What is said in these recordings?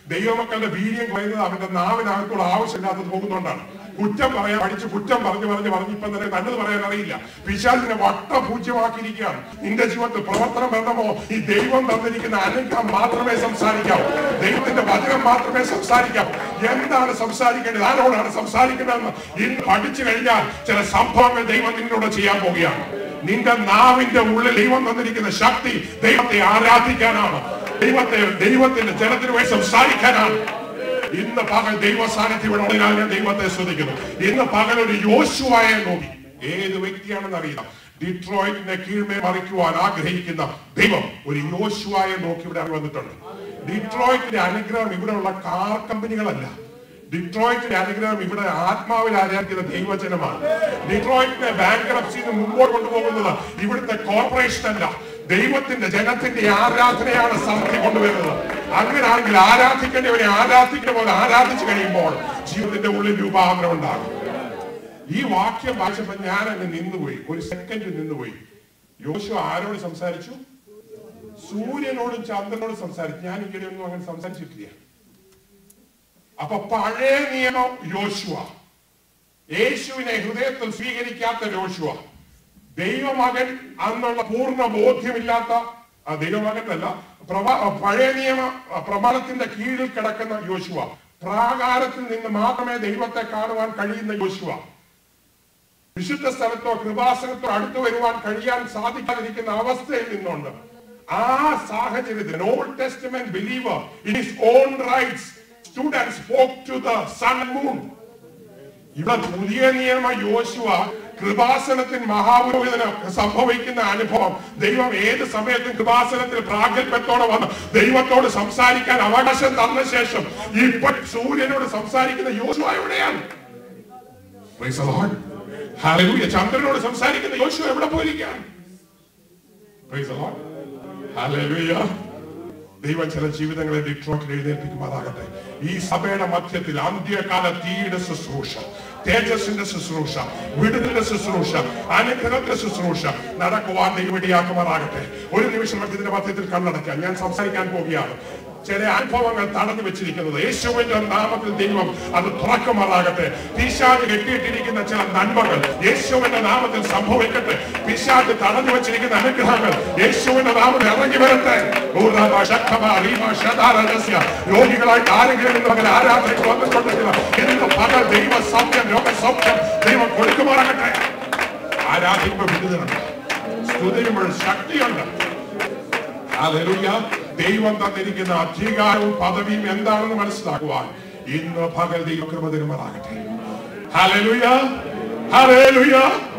ദൈവമക്കളുടെ വീര്യം കുറയുന്നത് അവന്റെ നാവിനകത്തുള്ള ആവശ്യമില്ലാത്തത് പോകുന്നോണ്ടാണ് കുറ്റം പറയാൻ പഠിച്ച് കുറ്റം പറഞ്ഞു പറഞ്ഞ് പറഞ്ഞ് ഇപ്പം തന്നെ നല്ലത് പറയാൻ അറിയില്ല പിശാചിനെ വട്ട പൂജ്യമാക്കിയിരിക്കുകയാണ് നിന്റെ ജീവിതത്തിൽ പ്രവർത്തനം വേണ്ടമോ ഈ ദൈവം തന്നിരിക്കുന്ന അനുഗ്രഹം മാത്രമേ സംസാരിക്കാവൂ ദൈവത്തിന്റെ വചനം മാത്രമേ സംസാരിക്കാവൂ എന്താണ് സംസാരിക്കേണ്ടത് ആരോടാണ് സംസാരിക്കേണ്ടതെന്ന് ഇന്ന് പഠിച്ചു കഴിഞ്ഞാൽ ചില സംഭവങ്ങൾ ദൈവം നിന്നോട് ചെയ്യാൻ പോവുകയാണ് നിന്റെ നാവിന്റെ ഉള്ളിൽ ദൈവം തന്നിരിക്കുന്ന ശക്തി ദൈവത്തെ ആരാധിക്കാനാണ് ദൈവത്തെ ദൈവത്തിന്റെ ജനത്തിന് വേണ്ടി സംസാരിക്കാനാണ് ഇന്ന് പകൽ ദൈവ സാന്നിധ്യം ഇവിടെ ഉള്ളതിനാൽ ഞാൻ ദൈവത്തെ ശ്രദ്ധിക്കുന്നു ഇന്ന് പകൽ ഒരു യോശുവായെ നോക്കി ഏത് വ്യക്തിയാണെന്ന് അറിയില്ല ഡിട്രോയിറ്റിനെ കീഴ്മേ മറിക്കുവാൻ ആഗ്രഹിക്കുന്ന ദൈവം ഒരു യോശുവായെ നോക്കി ഇവിടെ വന്നിട്ടുണ്ട് ഡിട്രോയിറ്റിന്റെ അനുഗ്രഹം ഇവിടെയുള്ള കാർ കമ്പനികളല്ല ഡിട്രോയിറ്റിന്റെ അനുഗ്രഹം ഇവിടെ ആത്മാവിൽ ആരാധിക്കുന്ന ദൈവജനമാണ് ഡിട്രോയിറ്റിനെ ബാങ്ക്രപ്സിന്ന് മുമ്പോട്ട് കൊണ്ടുപോകുന്നത് ഇവിടുത്തെ കോർപ്പറേഷൻ അല്ല ദൈവത്തിന്റെ ജനത്തിന്റെ ആരാധനയാണ് സമൃദ്ധി കൊണ്ടുവരുന്നത് അങ്ങനെയാണെങ്കിൽ ആരാധിക്കേണ്ടവരെ ആരാധിക്കുന്ന പോലെ ആരാധിച്ചു കഴിയുമ്പോൾ ജീവിതത്തിന്റെ ഉള്ളിൽ രൂപാന്തരം ഉണ്ടാകും ഈ വാക്യം വായിച്ചപ്പോ ഞാൻ അങ്ങ് നിന്നുപോയി ഒരു സെക്കൻഡ് നിന്നുപോയി യോശു ആരോട് സംസാരിച്ചു സൂര്യനോടും ചന്ദ്രനോടും സംസാരിച്ചു ഞാൻ ഇങ്ങനെയൊന്നും അങ്ങനെ സംസാരിച്ചിട്ടില്ല അപ്പൊ പഴയ നിയമം യോശുവ യേശുവിനെ ഹൃദയത്തിൽ സ്വീകരിക്കാത്ത യോശുവ ദൈവമകൻ എന്നുള്ള പൂർണ്ണ ബോധ്യമില്ലാത്ത ആ, ദൈവമകനല്ല പ്രവാ പഴയ നിയമ ആ, പ്രമാണത്തിന്റെ കീഴിൽ കിടക്കുന്ന യോശുവ പ്രാകാരത്തിൽ നിന്ന് മാത്രമേ ദൈവത്തെ കാണുവാൻ കഴിയുന്ന യോശുവ വിശുദ്ധ സ്ഥലത്തോ കൃപാസനത്തോ അടുത്തു വരുവാൻ കഴിയാൻ സാധിക്കാതിരിക്കുന്ന അവസ്ഥയിൽ നിന്നുണ്ട് ആ സാഹചര്യത്തിൽ Old Testament believer in his own rights stood and spoke to the sun and moon ഇവിടെ പുതിയ നിയമ യോശുവ കൃപാസനത്തിൽ മഹാപുരോഹിതന് സംഭവിക്കുന്ന അനുഭവം ദൈവം ഏത് സമയത്തും കൃപാസനത്തിൽ പ്രാഗൽഭ്യത്തോടെ വന്ന് ദൈവത്തോട് സംസാരിക്കാൻ അവകാശം തന്ന ശേഷം ഇപ്പോൾ സൂര്യനോട് സംസാരിക്കുന്ന യോശുവ എവിടെയാണ് Praise the Lord. Hallelujah. ചന്ദ്രനോട് സംസാരിക്കുന്ന യോശുവ എവിടെ പോയിരിക്കുകയാണ് Praise the Lord. Hallelujah. ദൈവം ചില ജീവിതങ്ങളെ ഡിട്രോട്ടിൽ എഴുന്നേൽപ്പിക്കുമാറാകട്ടെ ഈ സഭയുടെ മധ്യത്തിൽ അന്ത്യകാല തീയുടെ ശുശ്രൂഷ തേജസ്സിന്റെ ശുശ്രൂഷ വിടുതലിന്റെ ശുശ്രൂഷ അനുഗ്രഹത്തിന്റെ ശുശ്രൂഷ നടക്കുവാൻ ദൈവം ഇടയാക്കുമാറാകട്ടെ ഒരു നിമിഷം നമുക്ക് ഇതിന്റെ മധ്യത്തിൽ കണ്ണടക്കാം ഞാൻ സംസാരിക്കാൻ പോവുകയാണ് ചില അനുഭവങ്ങൾ തടഞ്ഞു വെച്ചിരിക്കുന്നത് യേശുവിന്റെ നാമത്തിൽ ദൈവം അത് തുറക്കുമാറാകട്ടെ പിശാജ് കെട്ടിയിട്ടിരിക്കുന്ന ചില നന്മകൾ യേശുവിന്റെ നാമത്തിൽ സംഭവിക്കട്ടെ പിശാജ് തടഞ്ഞു വെച്ചിരിക്കുന്ന അനുഗ്രഹങ്ങൾ യേശുവിന്റെ നാമത്തിൽ ഇറങ്ങി വരട്ടെ ഊർവ ശക്തമ റീമ ശതാരഹസ്യ രോഗികളായിട്ട് ആരെങ്കിലും ഇന്ന് പകൽ ആരാധനയ്ക്ക് വന്നിട്ടുണ്ടെങ്കിൽ ഇന്ന് പകൽ ദൈവ സൗഖ്യം രോഗസൗഖ്യം ദൈവം കൊടുക്കുമാറാകട്ടെ ആരാധിക്കുമ്പോൾ വിടുതലുണ്ട് സ്തുതിക്കുമ്പോൾ ശക്തിയുണ്ട് ഹല്ലേലൂയ. ദൈവം തന്നിരിക്കുന്ന അധികാരവും പദവിയും എന്താണെന്ന് മനസ്സിലാക്കുവാൻ ഇന്ന് പകൽ ദൈവകൃപ തരുമാറാകട്ടെ ഹല്ലേലൂയ. ഹല്ലേലൂയ.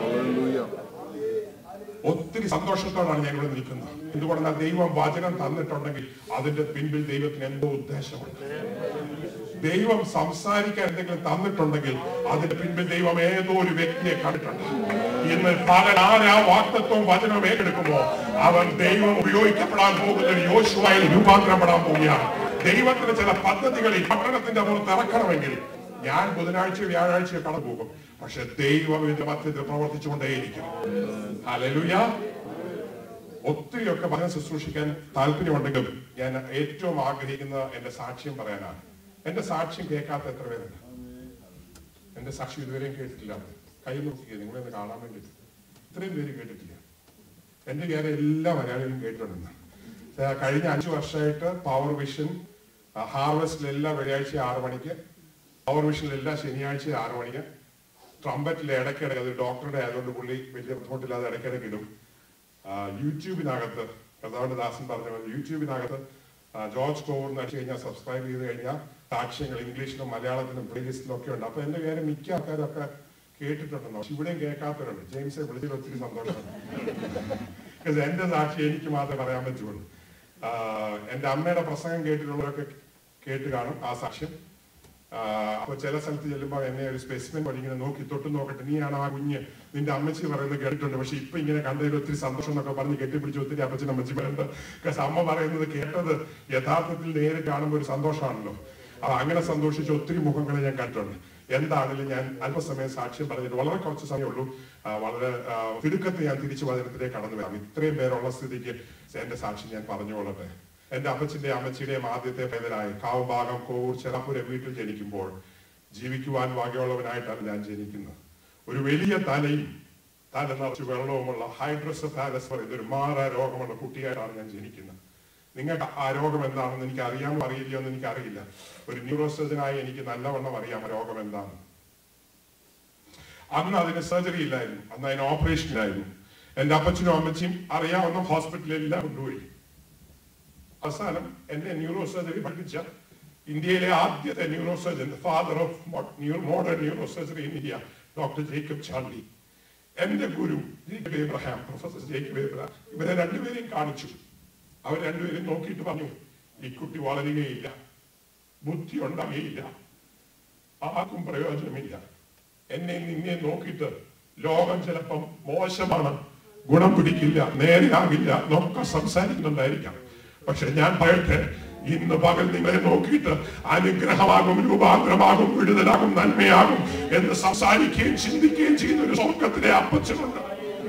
ഒത്തിരി സന്തോഷത്തോടാണ് ഞാൻ ഇവിടെ നിൽക്കുന്നത് എന്തുകൊണ്ടെന്നാൽ ദൈവം വചനം തന്നിട്ടുണ്ടെങ്കിൽ അതിന്റെ പിൻപിൽ ദൈവത്തിന് എന്തോ ഉദ്ദേശമുണ്ട് ദൈവം സംസാരിക്കാൻ എന്തെങ്കിലും തന്നിട്ടുണ്ടെങ്കിൽ അതിന്റെ പിൻപിൽ ദൈവം ഏതോ ഒരു വ്യക്തിയെ കണ്ടിട്ടുണ്ട് ഇന്ന് പകൽ ആരാ വാക്തത്വം വചനം ഏറ്റെടുക്കുമോ അവൻ ദൈവം ഉപയോഗിക്കപ്പെടാൻ പോകുന്ന ഒരു യോശുവായിൽ രൂപാന്തരപ്പെടാൻ പോവുകയാണ് ദൈവത്തിന് ചില പദ്ധതികൾ ഈ പട്ടണത്തിന്റെ പുറത്ത് ഇറക്കണമെങ്കിൽ ഞാൻ ബുധനാഴ്ച വ്യാഴാഴ്ച കടന്നു പോകും പക്ഷെ ദൈവം ഇതിന്റെ മധ്യത്തിൽ പ്രവർത്തിച്ചുകൊണ്ടേയിരിക്കും ഹല്ലേലൂയ ഒത്തിരിയൊക്കെ വചനം ശുശ്രൂഷിക്കാൻ താല്പര്യമുണ്ടെങ്കിലും ഞാൻ ഏറ്റവും ആഗ്രഹിക്കുന്ന എന്റെ സാക്ഷ്യം പറയാനാണ് എന്റെ സാക്ഷ്യം കേൾക്കാത്ത എത്ര പേരുണ്ട് എന്റെ സാക്ഷ്യം ഇതുവരെയും കേട്ടിട്ടില്ല കൈ നോക്കിക്കുക നിങ്ങളെ ഒന്ന് കാണാൻ വേണ്ടി ഇത്രയും പേര് കേട്ടിട്ടില്ല എന്റെ കാര്യം എല്ലാ മലയാളികളും കേട്ടിട്ടുണ്ടെന്ന് ഏ, കഴിഞ്ഞ അഞ്ചു വർഷമായിട്ട് പവർ വിഷൻ ഹാർവസ്റ്റിൽ എല്ലാ വെള്ളിയാഴ്ച ആറ് മണിക്ക് പവർ വിഷനിൽ എല്ലാ ശനിയാഴ്ച ആറ് മണിക്ക് ട്രംപറ്റിൽ ഇടയ്ക്കിടയ്ക്ക് അത് ഡോക്ടറുടെ ആയതുകൊണ്ട് പുള്ളി വലിയ ബുദ്ധിമുട്ടില്ലാതെ ഇടയ്ക്കിടയ്ക്ക് ഇടും ആ, യൂട്യൂബിനകത്ത് പ്രധാന ദാസൻ പറഞ്ഞ പോലെ യൂട്യൂബിനകത്ത് ആ, ജോർജ് കോവൂർ അടിച്ചു കഴിഞ്ഞാൽ സബ്സ്ക്രൈബ് ചെയ്ത് കഴിഞ്ഞാൽ സാക്ഷ്യങ്ങൾ ഇംഗ്ലീഷിലും മലയാളത്തിലും പ്ലേലിസ്റ്റിലും ഒക്കെ ഉണ്ട് അപ്പൊ എന്റെ കാര്യം മിക്ക ആൾക്കാരൊക്കെ കേട്ടിട്ടുണ്ടെന്നോ പക്ഷെ ഇവിടെയും കേൾക്കാത്തവരുണ്ട് ജെയിംസെ വിളിച്ചതിൽ ഒത്തിരി സന്തോഷമുണ്ട് Because എന്റെ സാക്ഷി എനിക്ക് മാത്രമേ പറയാൻ പറ്റുള്ളൂ ആ, എന്റെ അമ്മയുടെ പ്രസംഗം കേട്ടിട്ടുള്ളവരൊക്കെ കേട്ട് കാണും ആ സാക്ഷ്യം ആഹ് അപ്പൊ ചില സ്ഥലത്ത് ചെല്ലുമ്പോൾ എന്നെ ഒരു സ്പെസിമെൻ പോലെ ഇങ്ങനെ നോക്കി തൊട്ട് നോക്കട്ടെ നീയാണ് ആ കുഞ്ഞ് നിന്റെ അമ്മച്ചി പറയുന്നത് കേട്ടിട്ടുണ്ട് പക്ഷെ ഇപ്പൊ ഇങ്ങനെ കണ്ടതിൽ ഒത്തിരി സന്തോഷം എന്നൊക്കെ പറഞ്ഞ് കെട്ടിപ്പിടിച്ച് ഒത്തിരി അപ്പച്ചൻ അമ്മച്ചി പറയുന്നത് ബിക്കോസ് അമ്മ പറയുന്നത് കേട്ടത് യഥാർത്ഥത്തിൽ നേരിട്ട് കാണുമ്പോൾ ഒരു സന്തോഷമാണല്ലോ അപ്പൊ അങ്ങനെ സന്തോഷിച്ച ഒത്തിരി മുഖങ്ങളെ ഞാൻ കണ്ടിട്ടുണ്ട് എന്താണെങ്കിലും ഞാൻ അല്പസമയം സാക്ഷ്യം പറഞ്ഞിട്ട് വളരെ കുറച്ച് സമയമുള്ളൂ ആ, വളരെ ആ, തിടുക്കത്തിൽ ഞാൻ തിരിച്ചു വചനത്തിലേക്ക് കടന്നു വരാം ഇത്രയും പേരുള്ള സ്ഥിതിക്ക് എന്റെ സാക്ഷ്യം ഞാൻ പറഞ്ഞുകൊള്ളട്ടെ എന്റെ അപ്പച്ചിന്റെ അമ്മച്ചിയുടെയും ആദ്യത്തെ പേതലായി കാവുഭാഗം കോവൂർ ചെറാപ്പുര വീട്ടിൽ ജനിക്കുമ്പോൾ ജീവിക്കുവാൻ ഭാഗ്യമുള്ളവനായിട്ടാണ് ഞാൻ ജനിക്കുന്നത് ഒരു വലിയ തലയും തല നിറച്ച് വെള്ളവുമുള്ള ഹൈഡ്രോസഫാലസ് പറയുന്ന ഒരു മാറ രോഗമുള്ള കുട്ടിയായിട്ടാണ് ഞാൻ ജനിക്കുന്നത് നിങ്ങൾക്ക് ആ രോഗം എന്താണെന്ന് എനിക്ക് അറിയാമോ അറിയില്ലയോ എന്ന് എനിക്ക് അറിയില്ല ഒരു ന്യൂറോസർജനായി എനിക്ക് നല്ലവണ്ണം അറിയാം ആ രോഗം എന്താണെന്ന് അന്ന് അതിന് സർജറി ഇല്ലായിരുന്നു അന്ന് അതിന് ഓപ്പറേഷൻ ഇല്ലായിരുന്നു എന്റെ അപ്പച്ചനും അമ്മച്ചിയും അറിയാവുന്ന ഹോസ്പിറ്റലിലെല്ലാം കൊണ്ടുപോയി അവസാനം എന്റെ ന്യൂറോ സർജറി പഠിപ്പിച്ച ഇന്ത്യയിലെ ആദ്യത്തെ neuro surgeon father of modern neuro surgery in India doctor Jacob Charlie എന്റെ ഗുരു Jacob Abraham professor Jacob Abraham ഇവരെ രണ്ടുപേരെയും കാണിച്ചു അവർ രണ്ടുപേരും നോക്കിയിട്ട് പറഞ്ഞു ഈ കുട്ടി വളരുകയില്ല ബുദ്ധി ഉണ്ടാകുകയില്ല ആർക്കും പ്രയോജനമില്ല എന്നെ നിന്നെ നോക്കിയിട്ട് ലോകം ചിലപ്പം മോശമാണ് ഗുണം പിടിക്കില്ല നേരെയാകില്ല എന്നൊക്കെ സംസാരിക്കുന്നുണ്ടായിരിക്കാം പക്ഷെ ഞാൻ പറയട്ടെ ഇന്ന് പകൽ നിങ്ങളെ നോക്കിയിട്ട് അനുഗ്രഹമാകും രൂപാന്തരമാകും വിടുതലാകും നന്മയാകും എന്ന് സംസാരിക്കുകയും ചിന്തിക്കുകയും ചെയ്യുന്ന ഒരു സ്വർഗത്തിലെ അപ്പച്ചനുണ്ട്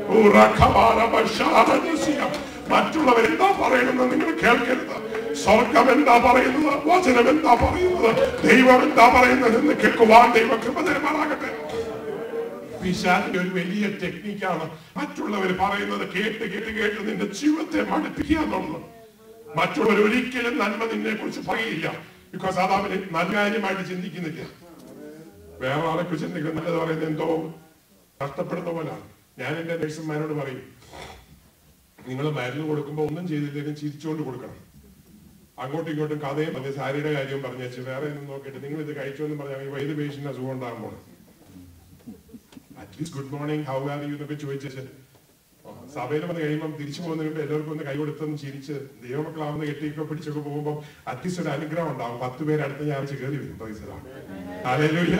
മറ്റുള്ളവർ എന്താ പറയുന്നത് നിങ്ങൾ കേൾക്കരുത് സ്വർഗം എന്താ പറയുന്നത് വചനം എന്താ പറയുന്നത് ദൈവം എന്താ പറയുന്നത് എന്ന് കേൾക്കുവാൻ ദൈവ കൃപ തരുമാറാകട്ടെ പിശാചിന്റെ ഒരു വലിയ ടെക്നിക്കാണ് മറ്റുള്ളവർ പറയുന്നത് കേട്ട് കേട്ട് കേട്ട് നിന്റെ ജീവിതത്തെ മടുപ്പിക്കുക എന്നുള്ളത് മറ്റുള്ളവർ ഒരിക്കലും നന്മ നിന്നെ കുറിച്ച് പറയില്ല ബിക്കോസ് അത് അവന് നല്ല കാര്യമായിട്ട് ചിന്തിക്കുന്നില്ല വേറെ ആളെ കുറിച്ച് എന്തെങ്കിലും നല്ലത് പറയുന്നത് എന്തോ കഷ്ടപ്പെടുന്ന പോലാണ് ഞാൻ എന്റെ നഴ്സുമാരോട് പറയും നിങ്ങൾ മരുന്ന് കൊടുക്കുമ്പോൾ ഒന്നും ചെയ്തില്ലെങ്കിലും ചിരിച്ചുകൊണ്ട് കൊടുക്കണം അങ്ങോട്ടും ഇങ്ങോട്ടും കഥയും പറഞ്ഞ് സാരിയുടെ കാര്യവും പറഞ്ഞു വെച്ച് വേറെ ഒന്നും നോക്കിയിട്ട് നിങ്ങൾ ഇത് കഴിച്ചു എന്ന് പറഞ്ഞാൽ ഈ വൈദ്യ പേഷ്യന്റ് അസുഖം ഉണ്ടാകുമ്പോൾ at least good morning how are you എന്നൊക്കെ ചോദിച്ചു സഭയിൽ വന്ന് കഴിയുമ്പോൾ തിരിച്ചു പോകുന്നതിന് മുമ്പ് എല്ലാവർക്കും ഒന്ന് കൈ കൊടുത്തൊന്ന് ചിരിച്ച് ദൈവമക്കളാവുന്ന കെട്ടിയൊക്കെ പിടിച്ചൊക്കെ പോകുമ്പോൾ അറ്റ്ലീസ്റ്റ് ഒരു അനുഗ്രഹം ഉണ്ടാവും പത്ത് പേര് അടുത്ത ഞായറാഴ്ച കയറി വരും പൈസലാണ് ഹലലുയ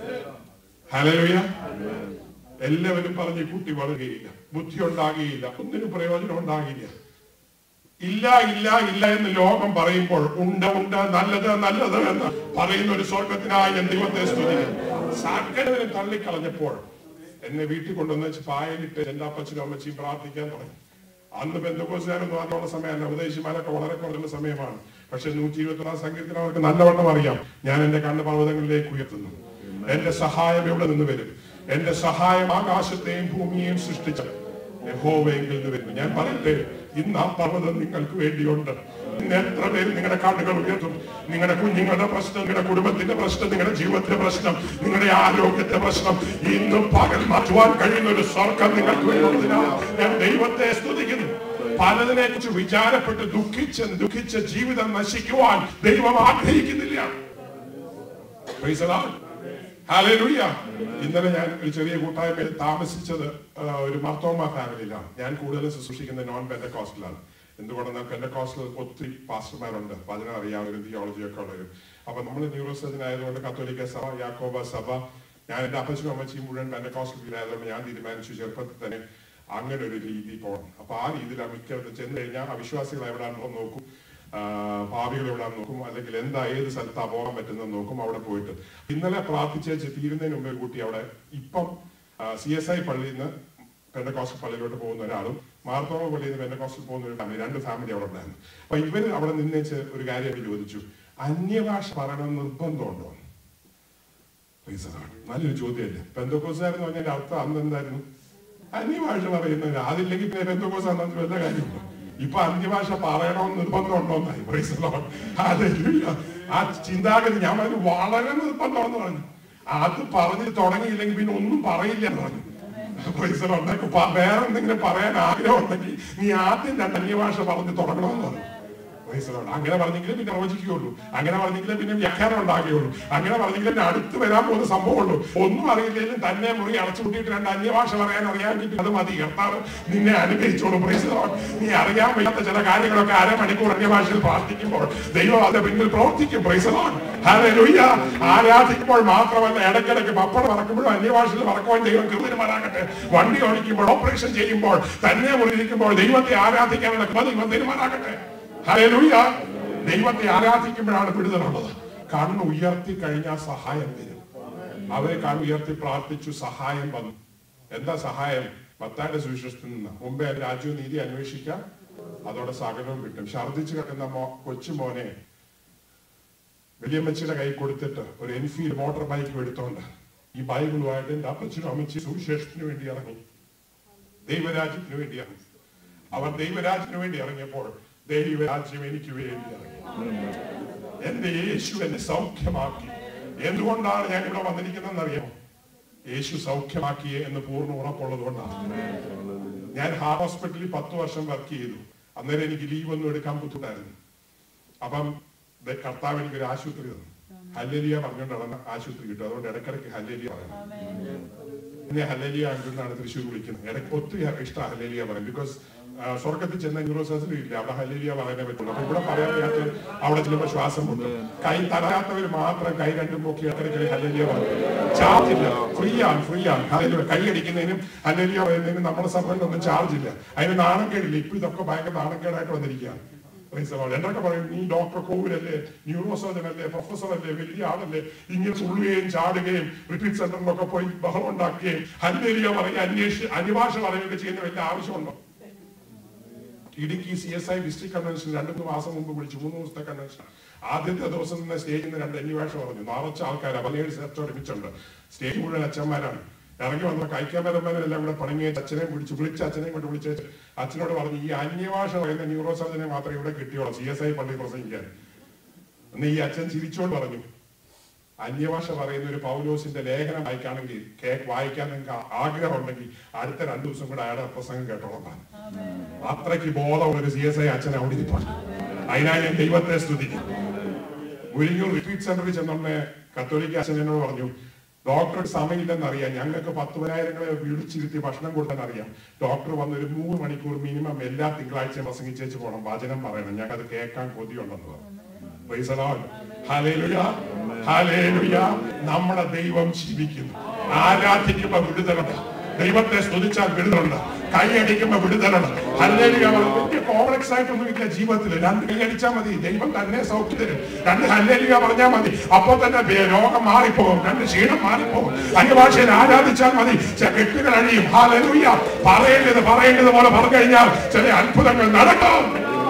ഹലലുയ എല്ലാവരും പറഞ്ഞ് കുട്ടി വളരുകയില്ല ബുദ്ധി ഉണ്ടാകുകയില്ല ഒന്നിനും പ്രയോജനം ഉണ്ടാകില്ല ഇല്ല ഇല്ല ഇല്ല എന്ന് ലോകം പറയുമ്പോൾ ഉണ്ട് ഉണ്ട് നല്ലത് നല്ലത് എന്ന് പറയുന്ന ഒരു സ്വർഗത്തിനായി ഞാൻ ദൈവത്തെ സ്തുതിക്കും സകലവരും തള്ളിക്കളഞ്ഞപ്പോൾ എന്നെ വീട്ടിൽ കൊണ്ടുവന്ന് വെച്ച് പായലിട്ട് എന്റെ അപ്പച്ചനും അമ്മച്ചിയും പ്രാർത്ഥിക്കാൻ തുടങ്ങി അന്ന് ബന്ധുക്കോസുകാരൊന്നും ആദ്യമുള്ള സമയമല്ല ഉപദേശിമാരൊക്കെ വളരെ കുറഞ്ഞ സമയമാണ് പക്ഷെ നൂറ്റി ഇരുപത്തി ഒന്നാം സംഗീതത്തിന് അവർക്ക് നല്ലവണ്ണം അറിയാം ഞാൻ എന്റെ കണ്ണ് പർവ്വതങ്ങളിലേക്ക് ഉയർത്തുന്നു എന്റെ സഹായം എവിടെ നിന്ന് വരും എന്റെ സഹായം ആകാശത്തെയും ഭൂമിയെയും സൃഷ്ടിച്ച യഹോവയെങ്കിൽ നിന്ന് വരുന്നു ഞാൻ പറയട്ടെ ഇന്ന് ആ പർവ്വതം നിങ്ങൾക്ക് വേണ്ടിയുണ്ട് ഇന്ന് എത്ര പേര് നിങ്ങളുടെ കണ്ണുകൾ ഉയർത്തും നിങ്ങളുടെ കുഞ്ഞുങ്ങളുടെ പ്രശ്നം നിങ്ങളുടെ കുടുംബത്തിന്റെ പ്രശ്നം നിങ്ങളുടെ ജീവിതത്തിന്റെ പ്രശ്നം നിങ്ങളുടെ ആരോഗ്യത്തിന്റെ പ്രശ്നം ഇന്ന് പകൽ മാറ്റുവാൻ കഴിയുന്ന ഒരു സ്വർഗം നിങ്ങൾക്ക് വേണ്ടുന്നതിനാൽ ഞാൻ ദൈവത്തെ സ്തുതിക്കുന്നു പലതിനെ കുറിച്ച് വിചാരപ്പെട്ട് ദുഃഖിച്ച് ദുഃഖിച്ച് ജീവിതം നശിക്കുവാൻ ദൈവം ആഗ്രഹിക്കുന്നില്ല Praise the Lord. Hallelujah. ഇന്നലെ ഞാൻ ഒരു ചെറിയ കൂട്ടായ്മയിൽ താമസിച്ചത് ആ, ഒരു മർത്തോമ ഫാമിലിയിലാണ് ഞാൻ കൂടുതൽ ശുശ്രൂഷിക്കുന്ന നോൺ പെൻഡക്കോസ്റ്റലാണ് എന്തുകൊണ്ടെന്നാൽ പെൻഡക്കോസ്റ്റൽ ഒത്തിരി പാസ്റ്റർമാരുണ്ട് അപ്പൊ അതിനറിയാം ഒരു തിയോളജി ഒക്കെ ഉള്ളവരും അപ്പൊ നമ്മൾ ന്യൂറോ സർജൻ ആയതുകൊണ്ട് കത്തോലിക്ക സഭ യാക്കോബ സഭ ഞാൻ എന്റെ അപ്പച്ചനും അമ്മച്ചിയും മുഴുവൻ പെൻഡക്കോസ്റ്റൽ ആയതുകൊണ്ട് ഞാൻ തീരുമാനിച്ചു ചെറുപ്പത്തിൽ തന്നെ അങ്ങനെ ഒരു രീതി പോകണം അപ്പൊ ആ രീതിയിലാണ് മിക്കവരും ചെന്ന് കഴിഞ്ഞാൽ അവിശ്വാസികൾ എവിടെയാണോ നോക്കും ആ, ഭാവികൾ എവിടെയാണെന്ന് നോക്കും അല്ലെങ്കിൽ എന്താ ഏത് സ്ഥലത്താ പോകാൻ പറ്റുന്നത് നോക്കും അവിടെ പോയിട്ട് ഇന്നലെ പ്രാർത്ഥിച്ച് തീരുന്നതിന് മുമ്പ് ഒരു കുട്ടി അവിടെ ഇപ്പം സി എസ് ഐ പള്ളിയിൽ നിന്ന് പെന്തക്കോസ്റ്റൽ പള്ളിയിലോട്ട് പോകുന്ന ഒരാളും മാർത്തോമ പള്ളിയിൽ നിന്ന് പെന്തക്കോസ്റ്റൽ പോകുന്ന ഒരു ഫാമിലി രണ്ട് ഫാമിലി അവിടെ ഉണ്ടായിരുന്നു അപ്പൊ ഇവര് അവിടെ നിന്നേച്ച് ഒരു കാര്യം അവർ ചോദിച്ചു അന്യഭാഷ പറയണം നിർബന്ധമുണ്ടോ Praise the Lord. നല്ലൊരു ചോദ്യമല്ലേ പെന്തക്കോസുകാരെന്ന് പറഞ്ഞാൽ അർത്ഥം അന്ന് എന്തായിരുന്നു അന്യഭാഷ പറയുന്നവര് അതില്ലെങ്കിൽ പിന്നെ പെന്തക്കോസ് അന്നു വല്ല കാര്യമുണ്ടോ ഇപ്പൊ അന്യഭാഷ പറയണമെന്ന് നിർബന്ധമുണ്ടോ എന്നായി Praise the Lord. Hallelujah. ആ ചിന്താഗതി ഞാൻ പറഞ്ഞു വളരെ നിർബന്ധമാണെന്ന് പറഞ്ഞു അത് പറഞ്ഞ് തുടങ്ങിയില്ലെങ്കിൽ പിന്നെ ഒന്നും പറയില്ല എന്ന് പറഞ്ഞു Praise the Lord. നിനക്ക് പ- വേറെ എന്തെങ്കിലും പറയാൻ ആഗ്രഹം ഉണ്ടെങ്കിൽ നീ ആദ്യം രണ്ട് അന്യഭാഷ പറഞ്ഞ് തുടങ്ങണമെന്ന് പറഞ്ഞു Praise the Lord. അങ്ങനെ പറഞ്ഞെങ്കിലേ പിന്നെ പ്രവചിക്കുകയുള്ളൂ അങ്ങനെ പറഞ്ഞെങ്കിലേ പിന്നെ വ്യാഖ്യാനം ഉണ്ടാകുകയുള്ളൂ അങ്ങനെ പറഞ്ഞെങ്കിലേ പിന്നെ അടുത്ത് വരാൻ പോകുന്ന സംഭവമുള്ളൂ ഒന്നും അറിയില്ലെങ്കിലും തന്നെ മുറി അടച്ചുപൂട്ടിയിട്ട് രണ്ട് അന്യഭാഷ പറയാൻ അറിയാമെങ്കിൽ അത് മതി കർത്താവ് നിന്നെ അനുഗ്രഹിച്ചോളൂ Praise the Lord. നീ അറിയാൻ വയ്യാത്ത ചില കാര്യങ്ങളൊക്കെ അരമണിക്കൂർ അന്യഭാഷയിൽ പ്രാർത്ഥിക്കുമ്പോൾ ദൈവം അതിന്റെ പിന്നിൽ പ്രവർത്തിക്കും Praise the Lord. Hallelujah. ആരാധിക്കുമ്പോൾ മാത്രമല്ല ഇടയ്ക്കിടയ്ക്ക് പപ്പടം മറക്കുമ്പോഴും അന്യഭാഷയിൽ മറക്കുവാൻ ദൈവം കൃപരുമാറാകട്ടെ വണ്ടി ഓടിക്കുമ്പോൾ ഓപ്പറേഷൻ ചെയ്യുമ്പോൾ തന്നെ മുറിയിരിക്കുമ്പോൾ ദൈവത്തെ ആരാധിക്കാനുള്ള കൃപ ദൈവം തീരുമാനാകട്ടെ ഹല്ലേലൂയ ദൈവത്തെ ആരാധിക്കുമ്പോഴാണ് വിടുതലുള്ളത് കണ്ണ് ഉയർത്തി കഴിഞ്ഞാൽ സഹായം തരും അവരെ കണ്ണ് ഉയർത്തി പ്രാർത്ഥിച്ചു സഹായം വന്നു എന്താ സഹായം പത്താണ്ട് സുവിശേഷത്തിൽ നിന്ന് മുമ്പേ രാജ്യവും നീതി അന്വേഷിക്കാം അതോടെ സകലവും കിട്ടും ഛർദിച്ച് കിടക്കുന്ന മോ കൊച്ചുമോനെ വലിയമ്മച്ചിയുടെ കൈ കൊടുത്തിട്ട് ഒരു എൻഫീൽഡ് മോട്ടോർ ബൈക്ക് എടുത്തോണ്ട് ഈ ബൈബിളുമായിട്ട് എന്റെ അപ്പച്ചനും അമ്മച്ചി സുവിശേഷത്തിന് വേണ്ടി ഇറങ്ങി ദൈവരാജ്യത്തിന് വേണ്ടി ഇറങ്ങി അവർ ദൈവരാജ്യത്തിന് വേണ്ടി ഇറങ്ങിയപ്പോൾ ദൈവരാജ്യം എനിക്ക് വേണ്ടി ഇറങ്ങി എന്റെ യേശു എന്നെ സൗഖ്യമാക്കി എന്തുകൊണ്ടാണ് ഞാൻ ഇവിടെ വന്നിരിക്കുന്നതെന്ന് അറിയാമോ യേശു സൗഖ്യമാക്കിയേ എന്ന് പൂർണ്ണ ഉറപ്പുള്ളത് കൊണ്ടാണ് ഞാൻ ഹാർട്ട് ഹോസ്പിറ്റലിൽ പത്ത് വർഷം വർക്ക് ചെയ്തു അന്നേരം എനിക്ക് ലീവ് ഒന്നും എടുക്കാൻ ബുദ്ധിമുട്ടായിരുന്നു അപ്പം ദേ കർത്താവ് എനിക്ക് ഒരു ആശുപത്രി തന്നു ഹല്ലേലിയ പറഞ്ഞുകൊണ്ടാണ് ആശുപത്രി കിട്ടും അതുകൊണ്ട് ഇടയ്ക്കിടയ്ക്ക് ഹല്ലേലിയ പറയണം എന്നെ ഹല്ലേലിയ എന്നാണ് തൃശ്ശൂർ വിളിക്കുന്നത് ഇടയ്ക്ക് ഒത്തിരി ഇഷ്ടം ഹല്ലേലിയ പറയും ബിക്കോസ് സ്വർഗത്തിൽ ചെന്ന ന്യൂറോ സർജറി ഇല്ല അവിടെ ഹല്ലേലിയ പറയാനേ പറ്റുള്ളൂ അപ്പൊ ഇവിടെ പറയാൻ വയ്യാത്ത അവിടെ ചെല്ലുമ്പോൾ ശ്വാസം മുട്ടും കൈ തരാത്തവർ മാത്രം കൈ രണ്ടും നോക്കി ഇടയ്ക്കിടയ്ക്ക് ഹല്ലേലിയ പറയും ചാർജ് ഇല്ല ഫ്രീ ആണ് ഫ്രീ ആണ് ഹല്ലേലൂയ കൈ അടിക്കുന്നതിനും ഹല്ലേലിയ പറയുന്നതിനും നമ്മുടെ സഭയിലൊന്നും ചാർജ് ഇല്ല അതിന് നാണക്കേടില്ല ഇപ്പൊ ഇതൊക്കെ ഭയങ്കര നാണക്കേടായിട്ട് വന്നിരിക്കുകയാണ് Praise the Lord. എന്നൊക്കെ പറയും നീ ഡോക്ടർ കോവിലല്ലേ ന്യൂറോ സർജൻ അല്ലേ പ്രൊഫസർ അല്ലേ വലിയ ആളല്ലേ ഇങ്ങനെ തുള്ളുകയും ചാടുകയും റിട്രീറ്റ് സെന്ററിലൊക്കെ പോയി ബഹളം ഉണ്ടാക്കുകയും ഹല്ലേലിയ പറയുക അന്വേഷിച്ച് അനിഭാഷ പറയുകയൊക്കെ ചെയ്യുന്ന വലിയ ആവശ്യമുണ്ടോ Idukki C S I district convention രണ്ടു മൂന്ന് മാസം മുമ്പ് വിളിച്ചു മൂന്ന് ദിവസത്തെ കൺവെൻഷൻ ആദ്യത്തെ ദിവസം തന്നെ സ്റ്റേജിൽ നിന്ന് രണ്ട് അന്വേഷണം പറഞ്ഞു നിറച്ച ആൾക്കാർ പതിനേഴ് സെറ്റ് ഒരുമിച്ചുണ്ട് സ്റ്റേജ് മുഴുവൻ അച്ഛന്മാരാണ് ഇറങ്ങി വന്ന കൈക്കാമരന്മാരെല്ലാം കൂടെ പണങ്ങി അച്ഛനെ വിളിച്ചു വിളിച്ച് അച്ഛനെയും കൊണ്ട് വിളിച്ച് അച്ഛനോട് പറഞ്ഞു ഈ അന്യഭാഷ പറയുന്ന ന്യൂറോ സർജനെ മാത്രമേ ഇവിടെ കിട്ടിയുള്ളൂ സി എസ് ഐ പള്ളി പ്രസംഗിക്കാൻ എന്ന് ഈ അച്ഛൻ ചിരിച്ചോണ്ട് പറഞ്ഞു അന്യഭാഷ പറയുന്ന ഒരു പൗലോസിന്റെ ലേഖനം വായിക്കാണെങ്കിൽ കേ വായിക്കാൻ നിങ്ങൾക്ക് ആഗ്രഹം ഉണ്ടെങ്കിൽ അടുത്ത രണ്ടു ദിവസം കൂടെ അയാളുടെ പ്രസംഗം കേട്ടോളാം അത്രയ്ക്ക് ബോധമുള്ള ഒരു സി എസ് ഐ അച്ഛൻ അവിടെ ഇരിപ്പാണ് അതിനായി ഞാൻ ദൈവത്തെ സ്തുതിക്കും മുരിങ്ങൂർ റിട്രീറ്റ് സെന്ററിൽ ചെന്നോണ്ട് കത്തോലിക്ക അച്ഛൻ എന്നോട് പറഞ്ഞു ഡോക്ടർക്ക് സമയമില്ലെന്ന് അറിയാം ഞങ്ങൾക്ക് പത്തുപതിനായിരങ്ങളെ വിളിച്ചിരുത്തി ഭക്ഷണം കൊടുക്കാൻ അറിയാം ഡോക്ടർ വന്ന് ഒരു മൂന്ന് മണിക്കൂർ മിനിമം എല്ലാ തിങ്കളാഴ്ചയും പ്രസംഗിച്ചേച്ച് പോകണം വചനം പറയണം ഞങ്ങൾക്ക് അത് കേൾക്കാൻ കൊതിയുണ്ടെന്ന് പറഞ്ഞു Praise the Lord. Hallelujah. Hallelujah. നമ്മുടെ ദൈവം ജീവിക്കുന്നു ആരാധിക്കുമ്പോ വിടുതലുണ്ട് ദൈവത്തെ സ്തുതിച്ചാൽ വിടുതലുണ്ട് കൈയടിക്കുമ്പോ വിടുതലുണ്ട് ഹല്ലേലൂയ വലിയ കോംപ്ലക്സ് ആയിട്ടൊന്നും ഇല്ല ജീവിതത്തിൽ രണ്ട് കൈയടിച്ചാൽ മതി ദൈവം തന്നെ സൗഖ്യം തരും രണ്ട് ഹല്ലേലൂയ പറഞ്ഞാൽ മതി അപ്പോൾ തന്നെ ബേ- രോഗം മാറിപ്പോകും രണ്ട് ക്ഷീണം മാറിപ്പോകും അന്യഭാഷയിൽ ആരാധിച്ചാൽ മതി ചില കെട്ടുകൾ അഴിയും ഹല്ലേലൂയ പറയേണ്ടത് പറയേണ്ടത് പോലെ പറഞ്ഞു കഴിഞ്ഞാൽ ചില അത്ഭുതങ്ങൾ നടക്കും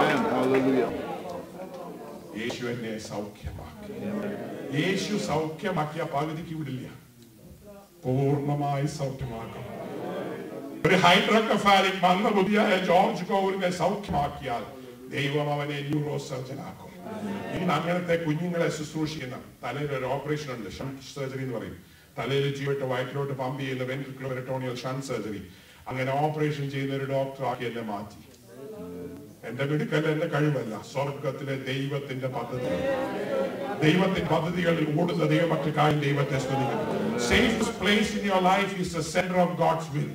യേശു എന്നെ സൗഖ്യമാക്കി യേശു സൗഖ്യമാക്കിയ പകുതിക്ക് വിടില്ല പൂർണ്ണമായി സൗഖ്യമാക്കും ഒരു ഹൈഡ്രോക്കഫാലിക് മന്ദബുദ്ധിയായ ജോർജ് കോവിലിനെ സൗഖ്യമാക്കിയാൽ ദൈവം അവനെ ന്യൂറോ സർജനാക്കും ഇന്ന് അങ്ങനത്തെ കുഞ്ഞുങ്ങളെ ശുശ്രൂഷിക്കുന്ന തലയിൽ ഒരു ഓപ്പറേഷൻ ഉണ്ട് ഷണ്ട് സർജറി എന്ന് പറയും തലയിൽ ജീവട്ട് വയറ്റിലോട്ട് പമ്പ് ചെയ്യുന്ന വെൻട്രിക്കുലറോണിയൽ ഷണ്ട് സർജറി അങ്ങനെ ഓപ്പറേഷൻ ചെയ്യുന്ന ഒരു ഡോക്ടർ ആക്കി എന്നെ മാറ്റി എന്റെ മിടുക്കല്ല എന്റെ കഴിവല്ല സ്വർഗത്തിലെ ദൈവത്തിന്റെ പദ്ധതി ദൈവത്തിന്റെ പദ്ധതികളിൽ ഓടുന്ന ദൈവമക്കൾക്കായി ദൈവത്തെ സ്തുതിക്കുന്നു safest place in your life is the centre of God's will